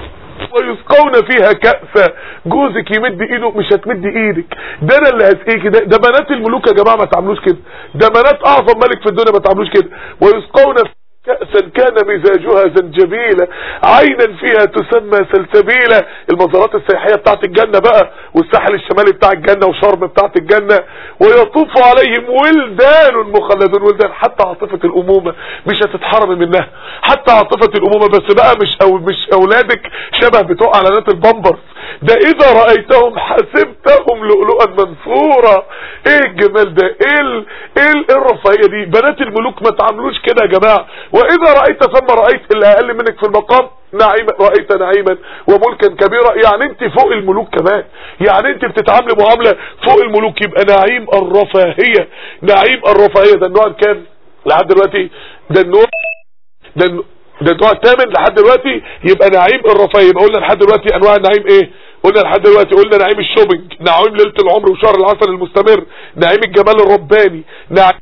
ويسقون فيها كأسا جوزك يمد ايده مش هتمد ايدك ده انا اللي هسقيكي ده ده بنات الملوك يا جماعه ما تعملوش كده ده بنات اعظم ملك في الدنيا ما تعملوش كده ويسقون كأسا كان مزاجها زنجبيلا عينا فيها تسمى سلسبيلا المزارات السياحية بتاعت الجنة بقى والساحل الشمالي بتاع الجنة وشرم بتاعت الجنة ويطوف عليهم ولدان مخلدون ولدان حتى عاطفة الأمومة مش هتتحرم منها حتى عاطفة الأمومة بس بقى مش أو مش أولادك شبه بتوع اعلانات البامبرز ده اذا رأيتهم حسبتهم لؤلؤا منثورا ايه الجمال ده ايه ال... ايه ال- إيه الرفاهية دي بنات الملوك ما تعملوش كده يا جماعة واذا رأيت ثم رأيت اللي اقل منك في المقام نعيما رأيت نعيما وملكا كبيرا يعني انت فوق الملوك كمان يعني انت بتتعاملي معاملة فوق الملوك يبقى نعيم الرفاهية نعيم الرفاهية ده النوع كام لحد دلوقتي ده النوع ده النوع ده النوع الثامن لحد دلوقتي يبقى نعيم الرفاهيه يبقى قلنا لحد دلوقتي انواع النعيم ايه قلنا لحد دلوقتي قلنا نعيم الشوبينج نعيم ليله العمر وشهر العسل المستمر نعيم الجمال الرباني نعيم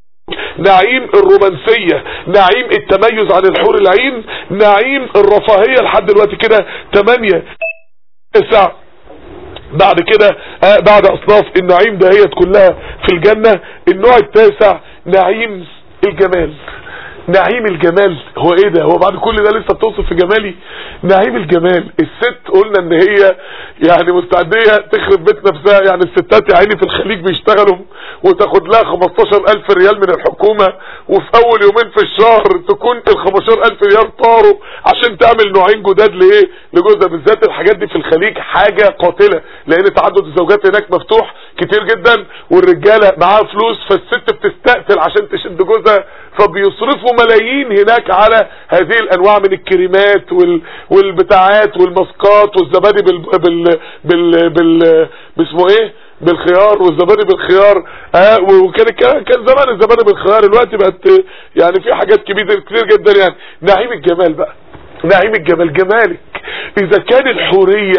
نعيم الرومانسية نعيم التميز عن الحور العين نعيم الرفاهية لحد دلوقتي كده 8 9 بعد كده آه بعد اصناف النعيم دهيت كلها في الجنة النوع التاسع نعيم الجمال نعيم الجمال هو ايه ده هو بعد كل ده لسه بتوصف في جمالي نعيم الجمال الست قلنا ان هي يعني مستعدية تخرب بيت نفسها يعني الستات يا عيني في الخليج بيشتغلوا وتاخد لها 15000 ريال من الحكومة وفي اول يومين في الشهر تكون ال 15000 ريال طاروا عشان تعمل نوعين جداد لايه لجوزها بالذات الحاجات دي في الخليج حاجة قاتلة لان تعدد الزوجات هناك مفتوح كتير جدا والرجالة معاها فلوس فالست بتستقتل عشان تشد جوزها فبيصرفوا ملايين هناك على هذه الانواع من الكريمات وال والبتاعات والماسكات والزبادي بال بال بال, بال... باسمه ايه بالخيار والزبادي بالخيار آه وكان كان كان زمان الزبادي بالخيار دلوقتي بقت يعني في حاجات كبيره كتير جدا يعني نعيم الجمال بقى نعيم الجمال جمالك اذا كان الحوريه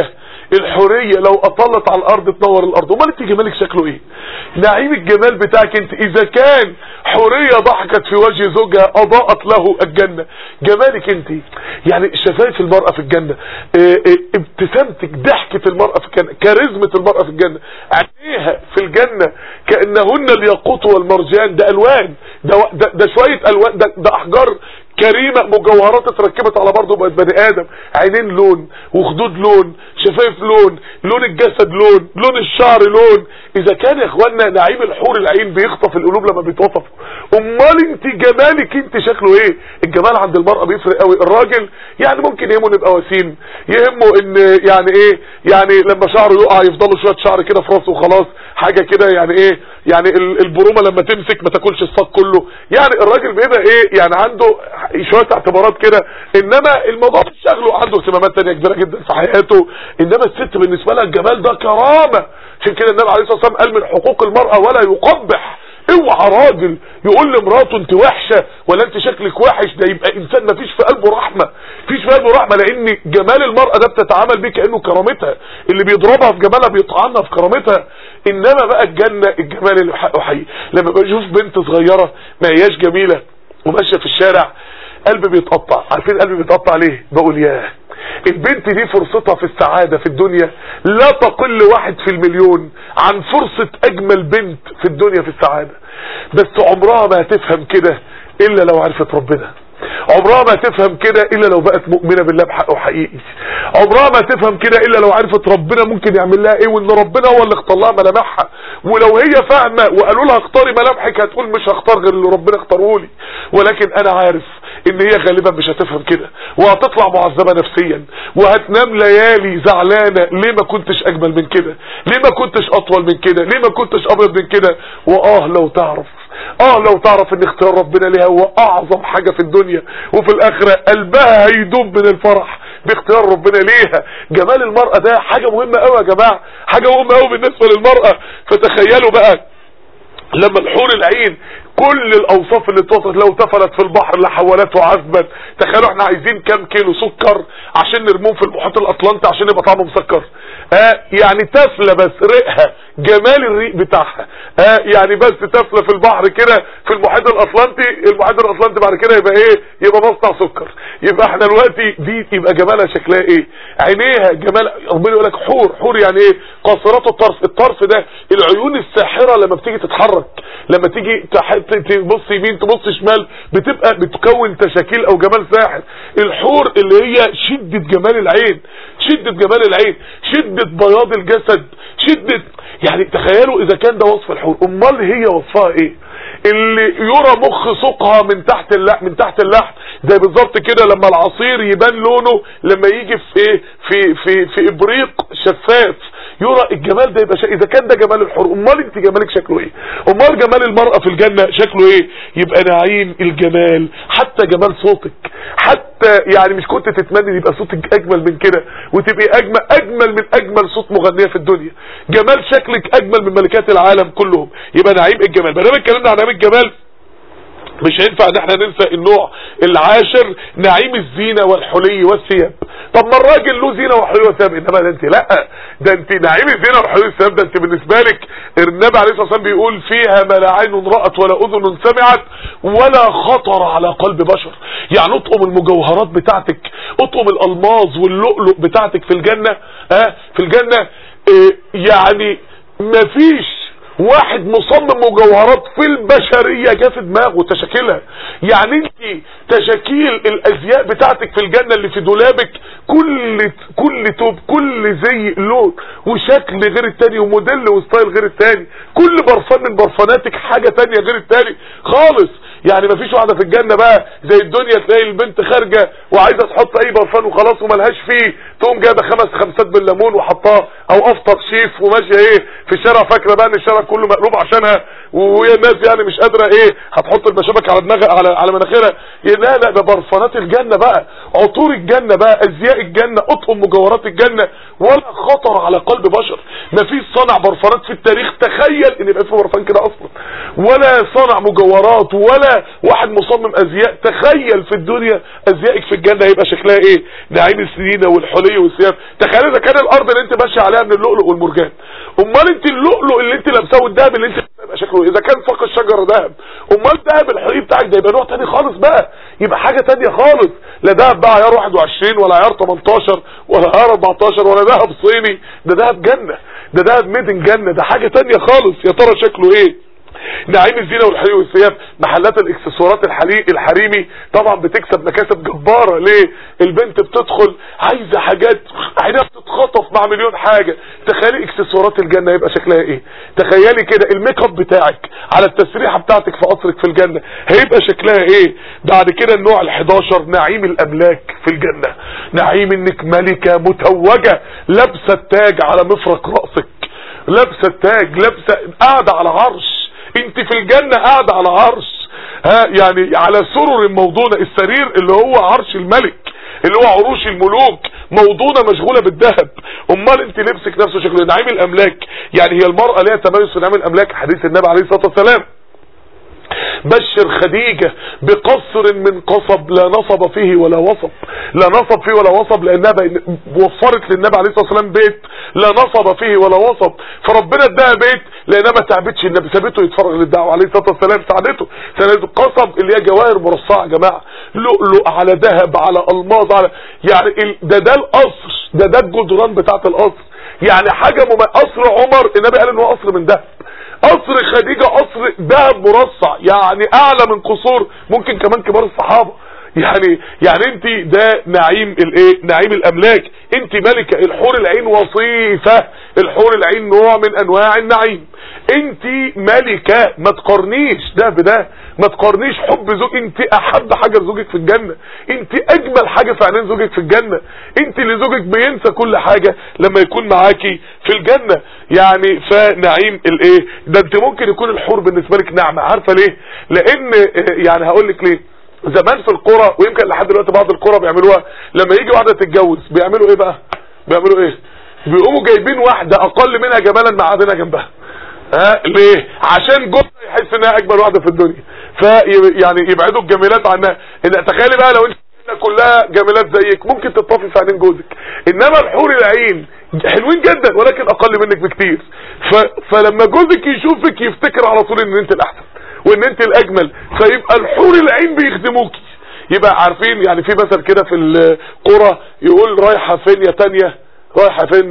الحورية لو اطلت على الارض تنور الارض امال انت جمالك شكله ايه نعيم الجمال بتاعك انت اذا كان حورية ضحكت في وجه زوجها اضاءت له الجنة جمالك انت يعني شفايف المرأة في الجنة اه اه ابتسامتك ضحكة المرأة في الجنة كاريزمة المرأة في الجنة عينيها في الجنة كأنهن الياقوت والمرجان ده الوان ده, ده, ده شوية الوان ده, ده احجار كريمة مجوهرات اتركبت على برضه بقت بني ادم عينين لون وخدود لون شفايف لون لون الجسد لون لون الشعر لون اذا كان يا اخوانا نعيم الحور العين بيخطف القلوب لما بيتوصف امال انت جمالك انت شكله ايه الجمال عند المرأة بيفرق قوي الراجل يعني ممكن يهمه نبقى وسيم يهمه ان يعني ايه يعني لما شعره يقع يفضلوا شوية شعر كده في راسه وخلاص حاجة كده يعني ايه يعني البرومة لما تمسك ما تاكلش الصاج كله يعني الراجل بيبقى ايه يعني عنده شوية اعتبارات كده انما الموضوع مش شغله عنده اهتمامات تانية كبيرة جدا في حياته انما الست بالنسبة لها الجمال ده كرامة عشان كده النبي عليه الصلاة والسلام قال من حقوق المرأة ولا يقبح اوعى راجل يقول لمراته انت وحشة ولا انت شكلك وحش ده يبقى انسان ما فيش في قلبه رحمة فيش في قلبه رحمة لان جمال المرأة ده بتتعامل بيه كأنه كرامتها اللي بيضربها في جمالها بيطعنها في كرامتها انما بقى الجنة الجمال اللي حقه حقيقي لما بشوف بنت صغيرة ما هياش جميلة وماشية في الشارع قلبي بيتقطع عارفين قلبي بيتقطع ليه بقول ياه البنت دي فرصتها في السعادة في الدنيا لا تقل واحد في المليون عن فرصة اجمل بنت في الدنيا في السعادة بس عمرها ما هتفهم كده الا لو عرفت ربنا عمرها ما تفهم كده الا لو بقت مؤمنة بالله بحقه حقيقي عمرها ما تفهم كده الا لو عرفت ربنا ممكن يعمل لها ايه وان ربنا هو اللي اختار لها ملامحها ولو هي فاهمة وقالوا لها اختاري ملامحك هتقول مش هختار غير اللي ربنا اختاره لي ولكن انا عارف ان هي غالبا مش هتفهم كده وهتطلع معذبة نفسيا وهتنام ليالي زعلانة ليه ما كنتش اجمل من كده ليه ما كنتش اطول من كده ليه ما كنتش ابيض من كده واه لو تعرف اه لو تعرف ان اختيار ربنا ليها هو اعظم حاجة في الدنيا وفي الاخرة قلبها هيدوب من الفرح باختيار ربنا ليها جمال المرأة ده حاجة مهمة قوي يا جماعة حاجة مهمة قوي بالنسبة للمرأة فتخيلوا بقى لما الحور العين كل الاوصاف اللي اتوصفت لو تفلت في البحر لحولته عذبا تخيلوا احنا عايزين كام كيلو سكر عشان نرموه في المحيط الاطلنطي عشان يبقى طعمه مسكر اه يعني تفلة بس ريقها جمال الريق بتاعها اه يعني بس تفلة في البحر كده في المحيط الاطلنطي المحيط الاطلنطي بعد كده يبقى ايه يبقى مصنع سكر يبقى احنا دلوقتي دي يبقى جمالها شكلها ايه عينيها جمال ربنا يقول لك حور حور يعني ايه قاصرات الطرف الطرف ده العيون الساحرة لما بتيجي تتحرك لما تيجي تبص يمين تبص شمال بتبقى بتكون تشاكيل او جمال ساحر الحور اللي هي شدة جمال العين شدة جمال العين شدة بياض الجسد شدة يعني تخيلوا اذا كان ده وصف الحور امال هي وصفها ايه اللي يرى مخ سوقها من تحت اللحم من تحت اللحم زي بالظبط كده لما العصير يبان لونه لما يجي في ايه في في في ابريق شفاف يرى الجمال ده يبقى شا... اذا كان ده جمال الحور امال انت جمالك شكله ايه امال جمال المرأة في الجنة شكله ايه يبقى نعيم الجمال حتى جمال صوتك حتى يعني مش كنت تتمنى يبقى صوتك اجمل من كده وتبقي اجمل اجمل من اجمل صوت مغنية في الدنيا جمال شكلك اجمل من ملكات العالم كلهم يبقى نعيم الجمال ما دام اتكلمنا عن نعيم الجمال مش هينفع ان احنا ننسى النوع العاشر نعيم الزينة والحلي والثياب طب ما الراجل له زينة وحلي وثياب انما ده انت لا ده انت نعيم الزينة والحلي والثياب ده انت بالنسبة لك النبي عليه الصلاة والسلام بيقول فيها ما لا عين رأت ولا اذن سمعت ولا خطر على قلب بشر يعني اطقم المجوهرات بتاعتك اطقم الالماظ واللؤلؤ بتاعتك في الجنة اه في الجنة اه يعني مفيش واحد مصمم مجوهرات في البشرية جا في دماغه تشكيلها يعني انت تشكيل الازياء بتاعتك في الجنة اللي في دولابك كل كل توب كل زي لون وشكل غير التاني وموديل وستايل غير التاني كل برفان من برفاناتك حاجة تانية غير التاني خالص يعني مفيش واحدة في الجنة بقى زي الدنيا تلاقي البنت خارجة وعايزة تحط اي برفان وخلاص وملهاش فيه تقوم جايبة خمس خمسات بالليمون وحطاه او افطر شيف وماشية ايه في الشارع فاكرة بقى ان الشارع كله مقلوب عشانها وهي الناس يعني مش قادره ايه هتحط المشابك على دماغها على على مناخيرها لا لا ده برفانات الجنه بقى عطور الجنه بقى ازياء الجنه اطقم مجوهرات الجنه ولا خطر على قلب بشر مفيش صنع برفانات في التاريخ تخيل ان يبقى في برفان كده اصلا ولا صنع مجوهرات ولا واحد مصمم ازياء تخيل في الدنيا ازيائك في الجنه هيبقى شكلها ايه نعيم السنينه والحلي والثياب تخيل اذا كان الارض اللي انت ماشي عليها من اللؤلؤ والمرجان امال انت اللؤلؤ اللي انت لابساه والذهب اللي انت لابساه يبقى شكله ايه اذا كان فوق الشجره ذهب امال ذهب الحقيقي بتاعك ده يبقى نوع تاني خالص بقى يبقى حاجه تانية خالص لا ذهب بقى عيار 21 ولا عيار 18 ولا عيار 14 ولا ذهب صيني ده ذهب جنه ده ذهب ميدن جنه ده حاجه تانية خالص يا ترى شكله ايه نعيم الزينة والحلي والثياب محلات الاكسسوارات الحلي الحريمي طبعا بتكسب مكاسب جبارة ليه البنت بتدخل عايزة حاجات عينها بتتخطف مع مليون حاجة تخيلي اكسسوارات الجنة يبقى شكلها ايه تخيلي كده الميك اب بتاعك على التسريحة بتاعتك في قصرك في الجنة هيبقى شكلها ايه بعد كده النوع ال11 نعيم الاملاك في الجنة نعيم انك ملكة متوجة لابسة التاج على مفرق رأسك لابسة التاج لابسة قاعدة على عرش انت في الجنة قاعدة على عرش ها يعني على سرر موضونة السرير اللي هو عرش الملك اللي هو عروش الملوك موضونة مشغولة بالذهب امال انت لبسك نفسه شكله نعيم الاملاك يعني هي المرأة ليها تميز في نعيم الاملاك حديث النبي عليه الصلاة والسلام بشر خديجة بقصر من قصب لا نصب فيه ولا وصب لا نصب فيه ولا وصب لانها وفرت للنبي عليه الصلاة والسلام بيت لا نصب فيه ولا وصب فربنا اداها بيت لانها ما تعبتش النبي سابته يتفرغ للدعوة عليه الصلاة والسلام ساعدته سنة قصب اللي هي جواهر مرصعة يا جماعة لؤلؤ على ذهب على الماظ على يعني ده ده القصر ده ده الجدران بتاعت القصر يعني حاجة مم... قصر عمر النبي قال ان هو قصر من ذهب قصر خديجة قصر ذهب مرصع يعني اعلى من قصور ممكن كمان كبار الصحابة يعني يعني انت ده نعيم الايه نعيم الاملاك انت ملكة الحور العين وصيفة الحور العين نوع من انواع النعيم انت ملكة ما تقارنيش ده بده ما تقارنيش حب زوج انت احب حاجة لزوجك في الجنة انت اجمل حاجة في عينين زوجك في الجنة انت اللي زوجك بينسى كل حاجة لما يكون معاكي في الجنة يعني فنعيم الايه ده انت ممكن يكون الحور بالنسبة لك نعمة عارفة ليه لان يعني هقول لك ليه زمان في القرى ويمكن لحد دلوقتي بعض القرى بيعملوها لما يجي واحدة تتجوز بيعملوا ايه بقى بيعملوا ايه بيقوموا جايبين واحدة اقل منها جمالا معادنها جنبها ها ليه عشان جوزها يحس انها اجمل واحدة في الدنيا في يعني يبعدوا الجميلات عنها ان تخيلي بقى لو انت كلها جميلات زيك ممكن تطفي في عينين جوزك انما الحور العين حلوين جدا ولكن اقل منك بكتير ف... فلما جوزك يشوفك يفتكر على طول ان انت الاحسن وان انت الاجمل فيبقى الحور العين بيخدموكي يبقى عارفين يعني في مثل كده في القرى يقول رايحة فين يا تانية رايحة فين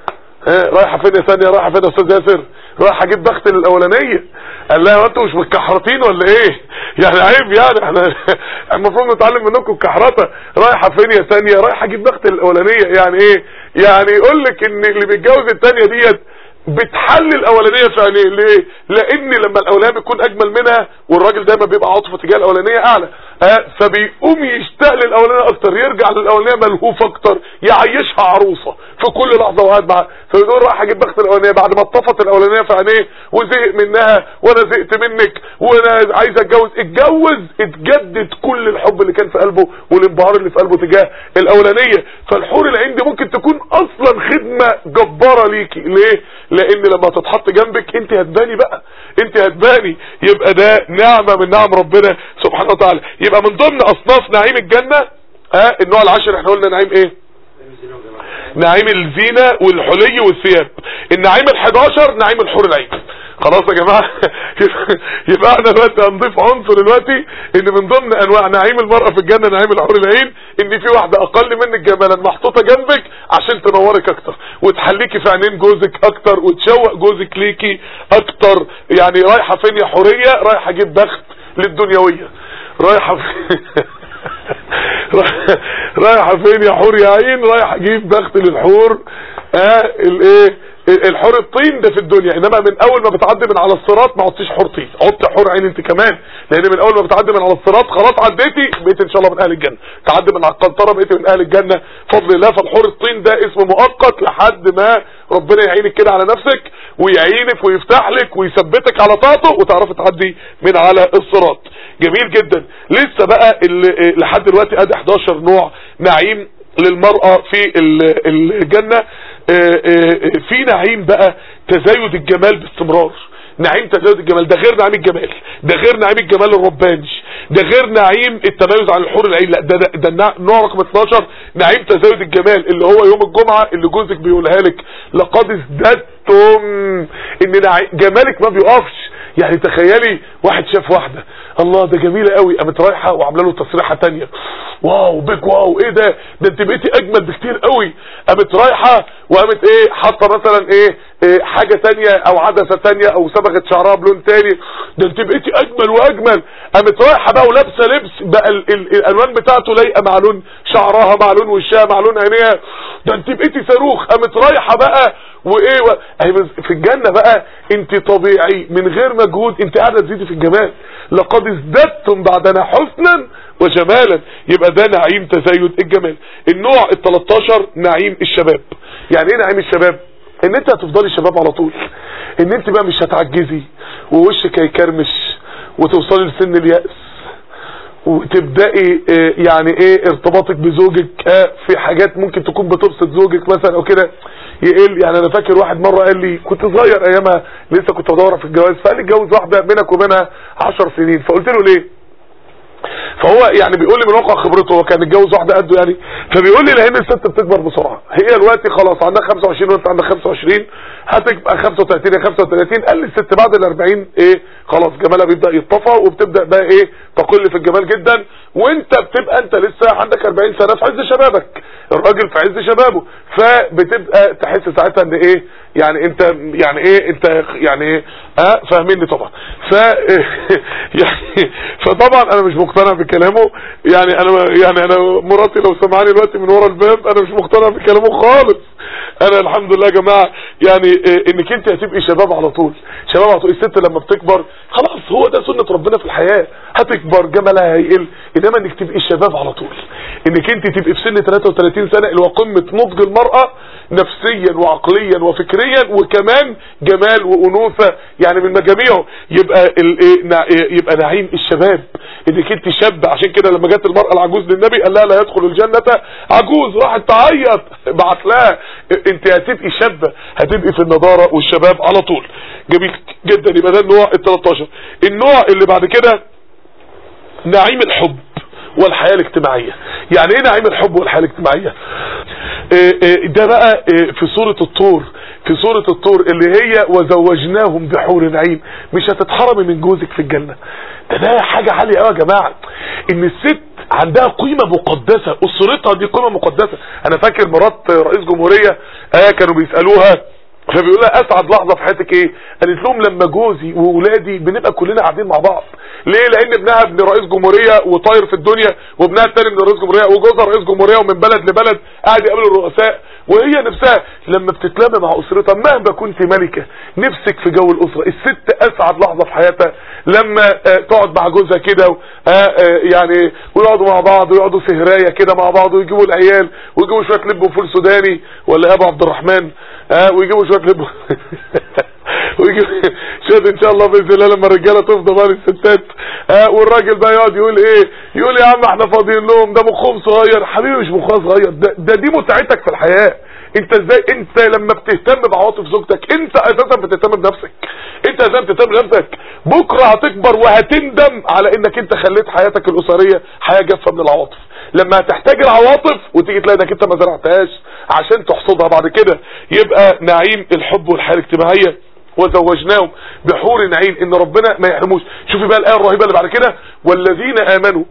اه رايحة فين يا ثانية رايحة فين يا استاذ ياسر رايحة اجيب بخت الاولانية قال لها انتوا مش متكحرتين ولا ايه يعني عيب يعني احنا المفروض نتعلم منكم الكحرطة رايحة فين يا ثانية رايحة اجيب بخت الاولانية يعني ايه يعني يقول لك ان اللي بيتجوز الثانية ديت بتحل الاولانيه في عينيه ليه لان لما الاولانيه بتكون اجمل منها والراجل دايما بيبقى عاطفه تجاه الاولانيه اعلى اه فبيقوم يشتاق للاولانيه اكتر يرجع للاولانيه ملهوف اكتر يعيشها عروسه في كل لحظه وقاعد معاها فيقول راح اجيب بخت الاولانيه بعد ما اتطفت الاولانيه في عينيه وزهق منها وانا زهقت منك وانا عايز اتجوز اتجوز اتجدد كل الحب اللي كان في قلبه والانبهار اللي في قلبه تجاه الاولانيه فالحور العين دي ممكن تكون اصلا خدمه جباره ليكي ليه لان لما تتحط جنبك انت هتباني بقى انت هتباني يبقى ده نعمة من نعم ربنا سبحانه وتعالى يبقى من ضمن اصناف نعيم الجنة ها النوع العاشر احنا قلنا نعيم ايه نعيم الزينة والحلي والثياب النعيم ال11 نعيم الحور العين خلاص يا جماعة يبقى احنا دلوقتي هنضيف عنصر دلوقتي ان من ضمن انواع نعيم المرأة في الجنة نعيم الحور العين ان في واحدة اقل منك جمالا محطوطة جنبك عشان تنورك اكتر وتحليكي في عينين جوزك اكتر وتشوق جوزك ليكي اكتر يعني رايحة فين يا حورية رايحة اجيب بخت للدنيوية رايحة رايحة فين يا حور يا عين رايح اجيب بخت للحور اه الايه الحور الطين ده في الدنيا انما من اول ما بتعدي من على الصراط ما عدتيش حور طين عدت حور عين انت كمان لان من اول ما بتعدي من على الصراط خلاص عديتي بقيت ان شاء الله من اهل الجنه تعدي من على القنطره بقيت من اهل الجنه فضل الله فالحور الطين ده اسم مؤقت لحد ما ربنا يعينك كده على نفسك ويعينك ويفتح لك ويثبتك على طاعته وتعرفي تعدي من على الصراط جميل جدا لسه بقى ال- لحد دلوقتي ادي 11 نوع نعيم للمرأة في ال- الجنة آه، آه، في نعيم بقى تزايد الجمال باستمرار نعيم تزايد الجمال ده غير نعيم الجمال ده غير نعيم الجمال الرباني ده غير نعيم التميز عن الحور العين لا ده, ده, ده النوع- نوع رقم 12 نعيم تزايد الجمال اللي هو يوم الجمعة اللي جوزك بيقولها لك لقد ازددتم ان نعي- جمالك ما بيقفش يعني تخيلي واحد شاف واحدة الله ده جميلة قوي قامت رايحة وعامله له تصريحة تانية واو بيك واو ايه ده ده انت بقيتي اجمل بكتير قوي قامت رايحة وقامت ايه حاطة مثلا ايه, إيه حاجة تانية او عدسة تانية او صبغت شعرها بلون تاني ده انت بقيتي اجمل واجمل قامت رايحة بقى ولابسة لبس بقى ال ال الالوان بتاعته لايقة مع لون شعرها مع لون وشها مع لون عينيها ده انت بقيتي صاروخ قامت رايحة بقى وايه و... أهي بس في الجنة بقى انت طبيعي من غير مجهود انت قاعدة تزيدي في الجمال لقد ازددتم بعدنا حسنا وجمالا يبقى ده نعيم تزايد الجمال النوع ال 13 نعيم الشباب يعني ايه نعيم الشباب ان انت هتفضلي شباب على طول ان انت بقى مش هتعجزي ووشك هيكرمش وتوصلي لسن اليأس وتبدأي آه، يعني ايه ارتباطك بزوجك آه، في حاجات ممكن تكون بتبسط زوجك مثلا او كده يقل يعني انا فاكر واحد مرة قال لي كنت صغير ايامها لسه كنت بدور في الجواز فقال لي اتجوز واحدة بينك وبينها 10 سنين فقلت له ليه فهو يعني بيقول لي من واقع خبرته هو كان متجوز واحده قده يعني فبيقول لي لان الست بتكبر بسرعه هي دلوقتي خلاص عندها 25 وانت عندك 25 هتبقى 35 يا 35 قال لي الست بعد ال 40 ايه خلاص جمالها بيبدا يتطفى وبتبدا بقى ايه تقل في الجمال جدا وانت بتبقى انت لسه عندك 40 سنه في عز شبابك الراجل في عز شبابه فبتبقى تحس ساعتها ان ايه يعني انت يعني ايه انت يعني ايه اه فاهميني طبعا ف يعني فطبعا انا مش مقتنع بكلامه يعني انا يعني انا مراتي لو سمعاني دلوقتي من ورا الباب انا مش مقتنع بكلامه خالص انا الحمد لله يا جماعه يعني إيه انك انت هتبقي شباب على طول شباب على طول الست لما بتكبر خلاص هو ده سنه ربنا في الحياه هتكبر جمالها هيقل انما انك تبقي شباب على طول انك انت تبقي في سن 33 سنه اللي هو قمه نضج المراه نفسيا وعقليا وفكريا وكمان جمال وانوثه يعني من مجاميعه يبقى ال إيه نع- إيه يبقى نعيم الشباب انك انت شاب عشان كده لما جت المراه العجوز للنبي قال لها لا يدخل الجنه عجوز راحت تعيط بعت لها انت هتبقي شابه هتبقي في النضاره والشباب على طول جميل جدا يبقى ده النوع ال 13 النوع اللي بعد كده نعيم الحب والحياة الاجتماعية يعني ايه نعيم الحب والحياة الاجتماعية إيه إيه ده بقى إيه في سورة الطور في سورة الطور اللي هي وزوجناهم بحور نعيم مش هتتحرمي من جوزك في الجنة ده ده حاجة عالية قوي يا جماعة ان الست عندها قيمة مقدسة اسرتها دي قيمة مقدسة انا فاكر مرات رئيس جمهورية آه كانوا بيسألوها فبيقول لها اسعد لحظه في حياتك ايه قالت لهم لما جوزي واولادي بنبقى كلنا قاعدين مع بعض ليه لان ابنها ابن رئيس جمهوريه وطاير في الدنيا وابنها الثاني ابن رئيس جمهوريه وجوزها رئيس جمهوريه ومن بلد لبلد قاعد يقابل الرؤساء وهي نفسها لما بتتلم مع اسرتها مهما كنت ملكه نفسك في جو الاسره الست اسعد لحظه في حياتها لما آه، تقعد مع جوزها كده و- آه، آه، يعني ويقعدوا مع بعض ويقعدوا سهرايه كده مع بعض ويجيبوا العيال ويجيبوا شويه لب وفول سوداني ولا يا ابو عبد الرحمن اه ويجيبوا شويه لب ويجيبوا شويه ان شاء الله باذن الله لما الرجاله تفضى بقى للستات اه والراجل بقى يقعد يقول ايه يقول يا عم احنا فاضيين لهم ده مخهم صغير حبيبي مش مخها صغير ده, ده دي متعتك في الحياه انت ازاي انت لما بتهتم بعواطف زوجتك انت اساسا بتهتم بنفسك انت اساسا بتهتم بنفسك بكره هتكبر وهتندم على انك انت خليت حياتك الاسريه حياه جافه من العواطف لما هتحتاج العواطف وتيجي تلاقي انك انت ما زرعتهاش عشان تحصدها بعد كده يبقى نعيم الحب والحياه الاجتماعيه وزوجناهم بحور عين ان ربنا ما يحرموش شوفي بقى الايه الرهيبه اللي بعد كده والذين امنوا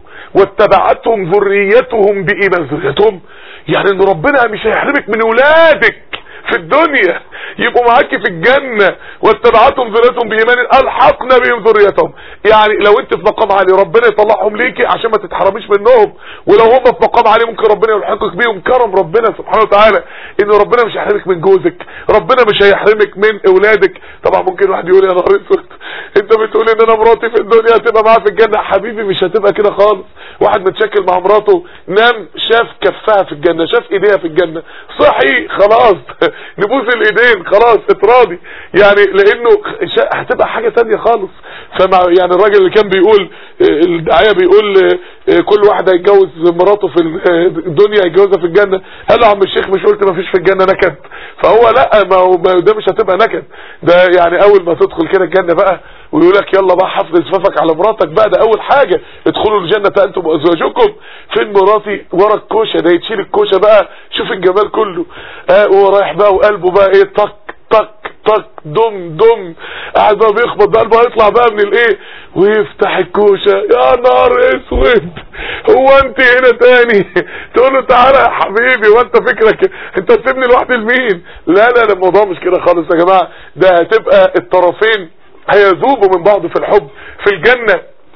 واتبعتهم ذريتهم بايمان ذريتهم يعني ان ربنا مش هيحرمك من ولادك في الدنيا يبقوا معاكي في الجنة واتبعتهم ذريتهم بإيمان ألحقنا بهم ذريتهم يعني لو انت في مقام عالي ربنا يطلعهم ليكي عشان ما تتحرميش منهم ولو هم في مقام عالي ممكن ربنا يلحقك بيهم كرم ربنا سبحانه وتعالى ان ربنا مش هيحرمك من جوزك ربنا مش هيحرمك من اولادك طبعا ممكن واحد يقول يا نهار اسود انت بتقول ان انا مراتي في الدنيا هتبقى معايا في الجنة حبيبي مش هتبقى كده خالص واحد متشكل مع مراته نام شاف كفها في الجنة شاف ايديها في الجنة صحي خلاص نبوس الايدين خلاص اتراضي يعني لانه هتبقى حاجة تانية خالص فمع يعني الراجل اللي كان بيقول الدعاية بيقول كل واحد هيتجوز مراته في الدنيا هيتجوزها في الجنة قال له عم الشيخ مش قلت ما فيش في الجنة نكد فهو لا ما هو ده مش هتبقى نكد ده يعني اول ما تدخل كده الجنة بقى ويقول لك يلا بقى حفظ زفافك على مراتك بقى ده اول حاجة ادخلوا الجنة انتم وازواجكم فين مراتي ورا الكوشة ده يتشيل الكوشة بقى شوف الجمال كله اه وهو رايح بقى وقلبه بقى ايه طق طق طق دم دم قاعد بقى بيخبط بقى قلبه هيطلع بقى من الايه ويفتح الكوشة يا نهار اسود هو انت هنا تاني تقول له تعالى يا حبيبي وانت فكرك انت تسيبني لوحدي لمين لا لا لا الموضوع مش كده خالص يا جماعة ده هتبقى الطرفين هيذوبوا من بعض في الحب في الجنة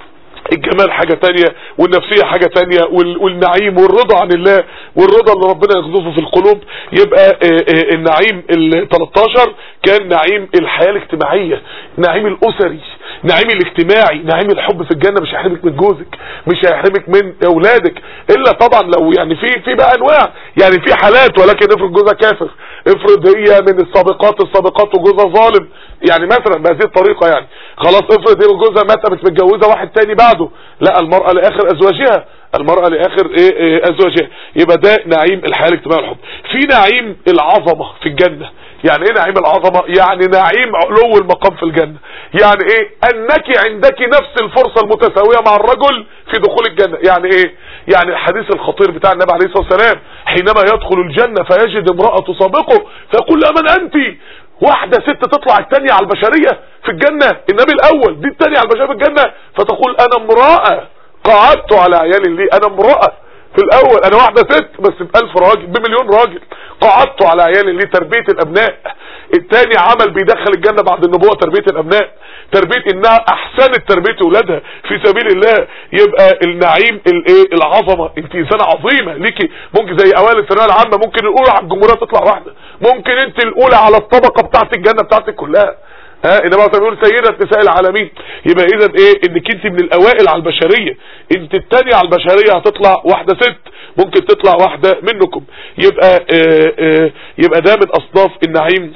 الجمال حاجة تانية والنفسية حاجة تانية والنعيم والرضا عن الله والرضا اللي ربنا يغضفه في القلوب يبقى النعيم ال 13 كان نعيم الحياة الاجتماعية نعيم الاسري نعيم الاجتماعي نعيم الحب في الجنة مش هيحرمك من جوزك مش هيحرمك من اولادك الا طبعا لو يعني في في بقى انواع يعني في حالات ولكن افرض جوزها كافر افرض هي من السابقات السابقات وجوزها ظالم يعني مثلا بهذه الطريقة يعني خلاص افرض هي جوزها مات مش متجوزة واحد تاني بعده لا المرأة لاخر ازواجها المرأة لاخر ايه, إيه ازواجها يبقى ده نعيم الحياة الاجتماعية والحب في نعيم العظمة في الجنة يعني ايه نعيم العظمة يعني نعيم علو المقام في الجنة يعني ايه انك عندك نفس الفرصة المتساوية مع الرجل في دخول الجنة يعني ايه يعني الحديث الخطير بتاع النبي عليه الصلاة والسلام حينما يدخل الجنة فيجد امرأة تسابقه فيقول لها من انت واحدة ست تطلع التانية على البشرية في الجنة النبي الاول دي التانية على البشرية في الجنة فتقول انا امرأة قعدت على عيالي لي انا امرأة في الاول انا واحدة ست بس بألف راجل بمليون راجل قعدت على عيالي ليه تربية الابناء التاني عمل بيدخل الجنة بعد النبوة تربية الابناء تربية انها احسنت تربية اولادها في سبيل الله يبقى النعيم الايه العظمة انت انسانة عظيمة ليكي ممكن زي اوائل الثانوية العامة ممكن الاولى على الجمهورية تطلع واحدة ممكن انت الاولى على الطبقة بتاعت الجنة بتاعتك كلها ها انما مثلا بيقول سيدة نساء العالمين يبقى اذا ايه انك انت من الاوائل على البشرية انت التانية على البشرية هتطلع واحدة ست ممكن تطلع واحدة منكم يبقى اه اه يبقى ده من اصناف النعيم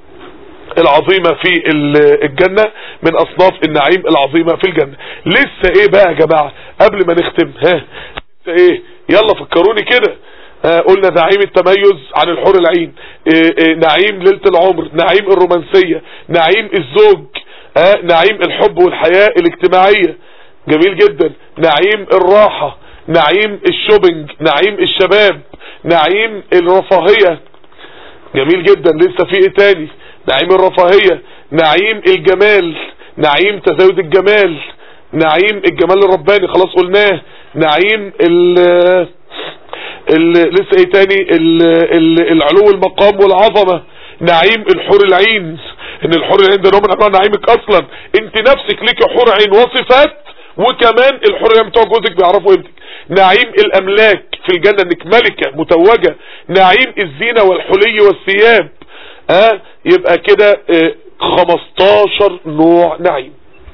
العظيمة في الجنة من اصناف النعيم العظيمة في الجنة لسه ايه بقى يا جماعة قبل ما نختم ها لسه ايه يلا فكروني كده آه قلنا نعيم التميز عن الحور العين آه آه نعيم ليلة العمر نعيم الرومانسية نعيم الزوج نعيم الحب والحياة الاجتماعية جميل جدا نعيم الراحة نعيم الشوبينج نعيم الشباب نعيم الرفاهية جميل جدا لسه في ايه تاني نعيم الرفاهية نعيم الجمال نعيم تزايد الجمال نعيم الجمال الرباني خلاص قلناه نعيم ال لسه ايه تاني ال ال العلو المقام والعظمة نعيم الحور العين ان الحور العين ده نوع من انواع نعيمك اصلا انت نفسك ليك حور عين وصفات وكمان الحور العين بتوع جوزك بيعرفوا قيمتك نعيم الاملاك في الجنة انك ملكة متوجة نعيم الزينة والحلي والثياب ها أه؟ يبقى كده اه 15 نوع نعيم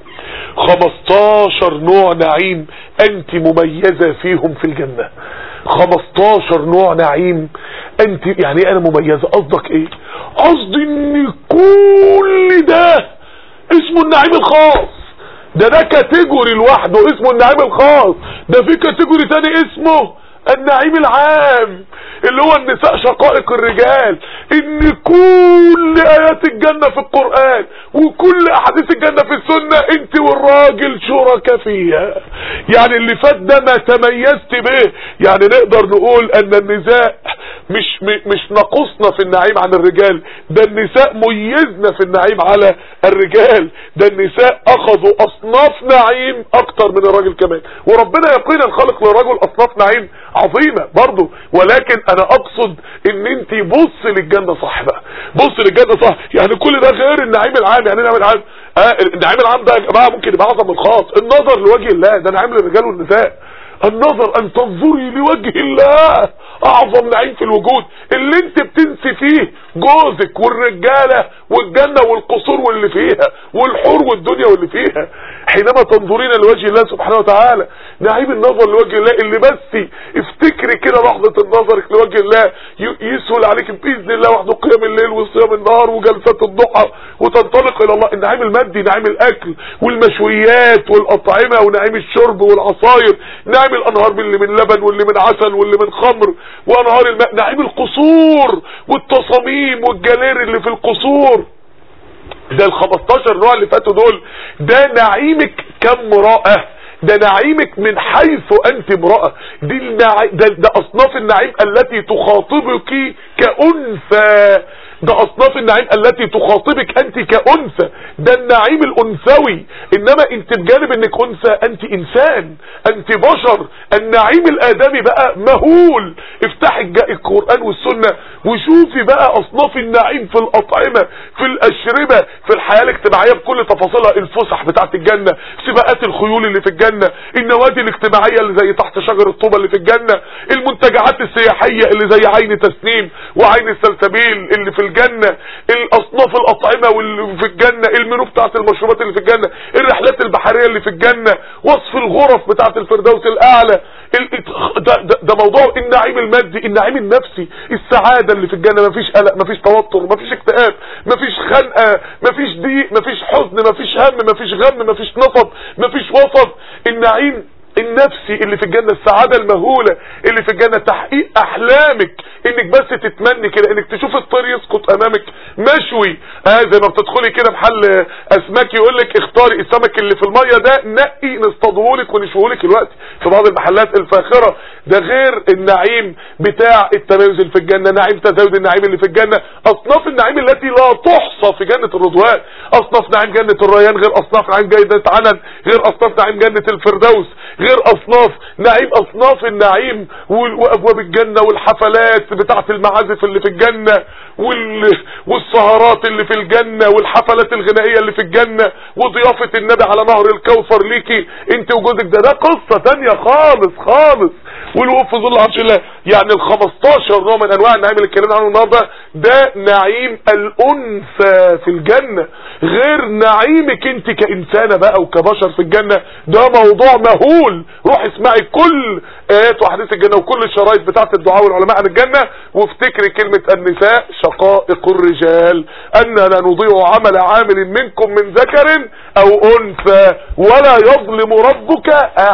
15 نوع نعيم انت مميزة فيهم في الجنة 15 نوع نعيم انت يعني ايه انا مميزة قصدك ايه قصدي ان كل ده اسمه النعيم الخاص ده ده كاتيجوري لوحده اسمه النعيم الخاص ده في كاتيجوري تاني اسمه النعيم العام اللي هو النساء شقائق الرجال ان كل ايات الجنة في القرآن وكل احاديث الجنة في السنة انت والراجل شركاء فيها يعني اللي فات ده ما تميزت به يعني نقدر نقول ان النساء مش مش نقصنا في النعيم عن الرجال ده النساء ميزنا في النعيم على الرجال ده النساء اخذوا اصناف نعيم اكتر من الراجل كمان وربنا يقينا خلق للرجل اصناف نعيم عظيمة برضو ولكن انا اقصد ان انت بص للجنة صح بقى بص للجنة صح يعني كل ده غير النعيم العام يعني النعيم العام آه النعيم العام ده يا جماعة ممكن يبقى اعظم من الخاص النظر لوجه الله ده نعيم للرجال والنساء النظر ان تنظري لوجه الله اعظم نعيم في الوجود اللي انت بتنسي فيه جوزك والرجالة والجنة والقصور واللي فيها والحور والدنيا واللي فيها حينما تنظرين لوجه الله سبحانه وتعالى نعيم النظر لوجه الله اللي بس افتكري كده لحظة نظرك لوجه الله يسهل عليك بإذن الله وحده قيام الليل وصيام النهار وجلسات الضحى وتنطلق الى الله النعيم المادي نعيم الاكل والمشويات والاطعمة ونعيم الشرب والعصاير نعيم الانهار اللي من لبن واللي من عسل واللي من خمر وانهار الماء نعيم القصور والتصاميم والجالير اللي في القصور ده ال 15 نوع اللي فاتوا دول ده نعيمك كامرأة ده نعيمك من حيث انت امرأة دي النعي... ده, ده اصناف النعيم التي تخاطبك كأنثى ده اصناف النعيم التي تخاطبك انت كأنثى ده النعيم الانثوي انما انت بجانب انك انثى انت انسان انت بشر النعيم الادمي بقى مهول افتح القرآن والسنة وشوفي بقى اصناف النعيم في الاطعمة في الاشربة في الحياة الاجتماعية بكل تفاصيلها الفسح بتاعت الجنة سباقات الخيول اللي في الجنة النوادي الاجتماعية اللي زي تحت شجر الطوبة اللي في الجنة المنتجعات السياحية اللي زي عين تسنيم وعين السلسبيل اللي في الجنة الاصناف الاطعمة واللي في الجنة المنيو بتاعت المشروبات اللي في الجنة الرحلات البحرية اللي في الجنة وصف الغرف بتاعت الفردوس الاعلى ده, ده, ده موضوع النعيم المادي النعيم النفسي السعادة اللي في الجنة مفيش قلق مفيش توتر مفيش اكتئاب مفيش خنقة مفيش ضيق مفيش حزن مفيش هم مفيش غم مفيش نصب مفيش وسط النعيم النفسي اللي في الجنة السعادة المهولة اللي في الجنة تحقيق احلامك انك بس تتمني كده انك تشوف الطير يسقط امامك مشوي اه زي ما بتدخلي كده محل اسماك يقول لك اختاري السمك اللي في المية ده نقي نصطادهولك ونشوهولك الوقت في بعض المحلات الفاخرة ده غير النعيم بتاع التميز اللي في الجنة نعيم تزايد النعيم اللي في الجنة اصناف النعيم التي لا تحصى في جنة الرضوان اصناف نعيم جنة الريان غير اصناف نعيم جنة عنن غير اصناف نعيم جنة الفردوس غير اصناف نعيم اصناف النعيم وابواب الجنة والحفلات بتاعة المعازف اللي في الجنة وال... والسهرات اللي في الجنة والحفلات الغنائية اللي في الجنة وضيافة النبي على نهر الكوثر ليكي انت وجوزك ده ده قصة تانية خالص خالص والوقوف في ظل عرش الله يعني ال 15 نوع من انواع النعيم اللي اتكلمنا عنه النهارده ده نعيم الانثى في الجنة غير نعيمك انت كانسانة بقى وكبشر في الجنة ده موضوع مهول روح اسمعي كل ايات واحاديث الجنة وكل الشرايط بتاعت الدعاء والعلماء عن الجنة وافتكري كلمة النساء شقائق الرجال اننا لا نضيع عمل عامل منكم من ذكر او انثى ولا يظلم ربك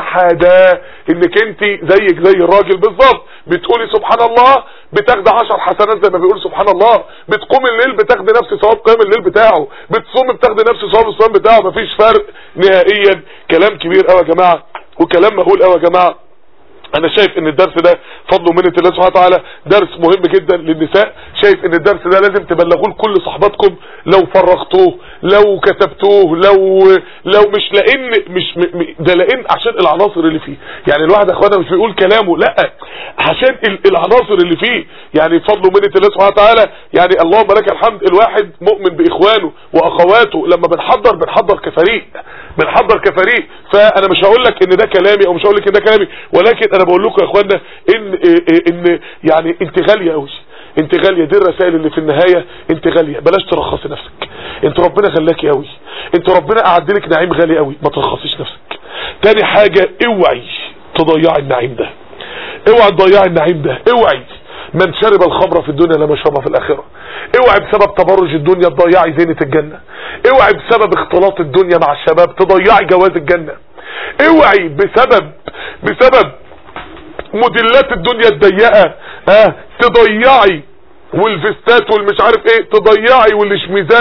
احدا انك انت زيك زي الراجل بالظبط بتقولي سبحان الله بتاخد عشر حسنات زي ما بيقول سبحان الله بتقوم الليل بتاخد نفس ثواب قيام الليل بتاعه بتصوم بتاخد نفس ثواب الصيام بتاعه مفيش فرق نهائيا كلام كبير قوي يا جماعه وكلام مهول قوي يا جماعه انا شايف ان الدرس ده فضل ومنة الله سبحانه وتعالى درس مهم جدا للنساء شايف ان الدرس ده لازم تبلغوه لكل صحباتكم لو فرغتوه لو كتبتوه لو لو مش لان مش م... ده لان عشان العناصر اللي فيه يعني الواحد يا اخوانا مش بيقول كلامه لا عشان ال... العناصر اللي فيه يعني فضل ومنة الله سبحانه وتعالى يعني اللهم لك الحمد الواحد مؤمن باخوانه واخواته لما بنحضر بنحضر كفريق بنحضر كفريق فانا مش هقول لك ان ده كلامي او مش هقول لك ان ده كلامي ولكن انا بقول لكم يا اخوانا ان ان يعني انت غاليه قوي انت غالية دي الرسائل اللي في النهاية انت غالية بلاش ترخصي نفسك انت ربنا غلاكي قوي انت ربنا قعد لك نعيم غالي قوي ما ترخصيش نفسك تاني حاجة اوعي تضيعي النعيم ده اوعي تضيعي النعيم ده اوعي من شرب الخمر في الدنيا لما شربها في الاخرة اوعي بسبب تبرج الدنيا تضيعي زينة الجنة اوعي بسبب اختلاط الدنيا مع الشباب تضيعي جواز الجنة اوعي بسبب بسبب موديلات الدنيا الضيقة اه تضيعي والفستات والمش عارف ايه تضيعي والشميزات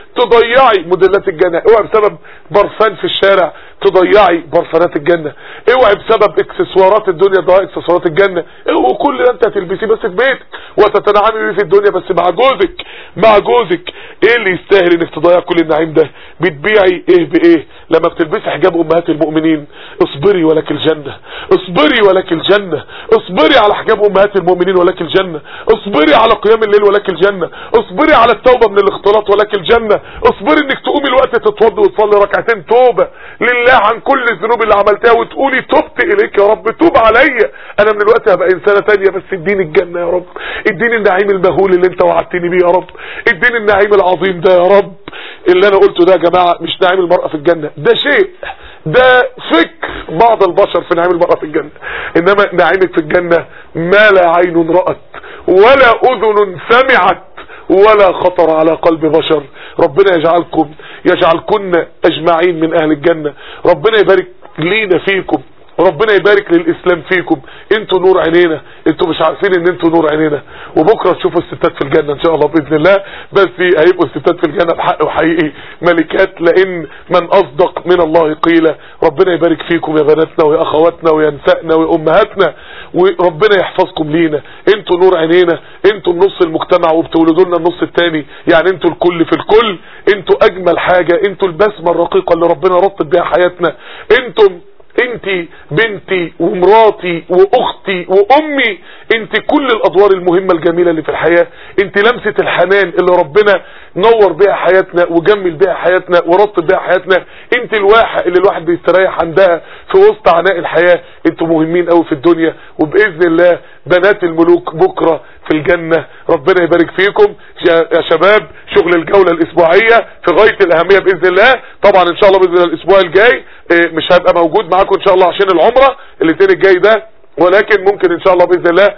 تضيعي موديلات الجنة اوعي بسبب برفان في الشارع تضيعي برفانات الجنة اوعي بسبب اكسسوارات الدنيا تضيعي اكسسوارات الجنة اوعي كل ده انت هتلبسيه بس في بيتك وتتنعمي بيه في الدنيا بس مع جوزك مع جوزك ايه اللي يستاهل انك تضيع كل النعيم ده بتبيعي ايه بايه لما بتلبسي حجاب امهات المؤمنين اصبري ولك الجنة اصبري ولك الجنة اصبري على حجاب امهات المؤمنين ولك الجنة اصبري على قيام الليل ولك الجنة اصبري على التوبة من الاختلاط ولك الجنة اصبري انك تقومي الوقت تتوضي وتصلي ركعتين توبة لله عن كل الذنوب اللي عملتها وتقولي تبت اليك يا رب توب عليا انا من الوقت هبقى انسانة تانية بس اديني الجنة يا رب اديني النعيم المهول اللي انت وعدتني بيه يا رب اديني النعيم العظيم ده يا رب اللي انا قلته ده يا جماعة مش نعيم المرأة في الجنة ده شيء ده فكر بعض البشر في نعيم المرأة في الجنة انما نعيمك في الجنة ما لا عين رأت ولا اذن سمعت ولا خطر على قلب بشر ربنا يجعلكم يجعلكن اجمعين من اهل الجنة ربنا يبارك لينا فيكم ربنا يبارك للاسلام فيكم انتوا نور عينينا انتوا مش عارفين ان انتوا نور عينينا وبكره تشوفوا الستات في الجنه ان شاء الله باذن الله بس هيبقوا الستات في الجنه بحق وحقيقي ملكات لان من اصدق من الله قيل ربنا يبارك فيكم يا بناتنا ويا اخواتنا ويا نسائنا ويا امهاتنا وربنا يحفظكم لينا انتوا نور عينينا انتوا النص المجتمع وبتولدوا لنا النص الثاني يعني انتوا الكل في الكل انتوا اجمل حاجه انتوا البسمه الرقيقه اللي ربنا رطب بيها حياتنا انتم انت بنتي ومراتي واختي وامي انت كل الادوار المهمة الجميلة اللي في الحياة انت لمسة الحنان اللي ربنا نور بيها حياتنا وجمل بيها حياتنا ورطب بيها حياتنا انت الواحة اللي الواحد بيستريح عندها في وسط عناء الحياة انتوا مهمين قوي في الدنيا وباذن الله بنات الملوك بكرة في الجنة ربنا يبارك فيكم يا شباب شغل الجولة الاسبوعية في غاية الاهمية باذن الله طبعا ان شاء الله باذن الله الاسبوع الجاي مش هبقى موجود معاكم ان شاء الله عشان العمرة الاثنين الجاي ده ولكن ممكن ان شاء الله باذن الله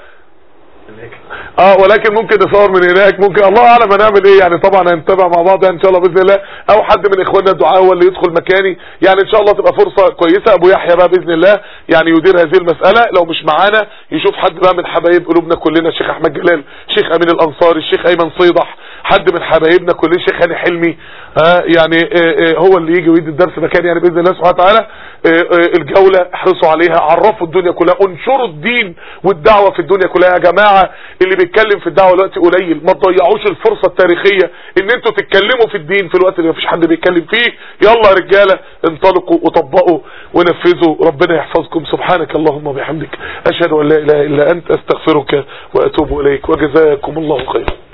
اه ولكن ممكن نصور من هناك ممكن الله اعلم هنعمل ايه يعني طبعا هنتابع مع بعض يعني ان شاء الله باذن الله او حد من اخواننا الدعاء هو اللي يدخل مكاني يعني ان شاء الله تبقى فرصه كويسه ابو يحيى بقى باذن الله يعني يدير هذه المساله لو مش معانا يشوف حد بقى من حبايب قلوبنا كلنا الشيخ احمد جلال الشيخ امين الانصاري الشيخ ايمن صيدح حد من حبايبنا كلنا الشيخ هاني حلمي آه يعني آه هو اللي يجي ويدي الدرس مكاني يعني باذن الله سبحانه وتعالى الجوله احرصوا عليها عرفوا الدنيا كلها انشروا الدين والدعوه في الدنيا كلها يا جماعه اللي بيتكلم في الدعوه دلوقتي قليل ما تضيعوش الفرصه التاريخيه ان انتوا تتكلموا في الدين في الوقت اللي مفيش حد بيتكلم فيه يلا يا رجاله انطلقوا وطبقوا ونفذوا ربنا يحفظكم سبحانك اللهم وبحمدك اشهد ان لا اله الا انت استغفرك واتوب اليك وجزاكم الله خيرا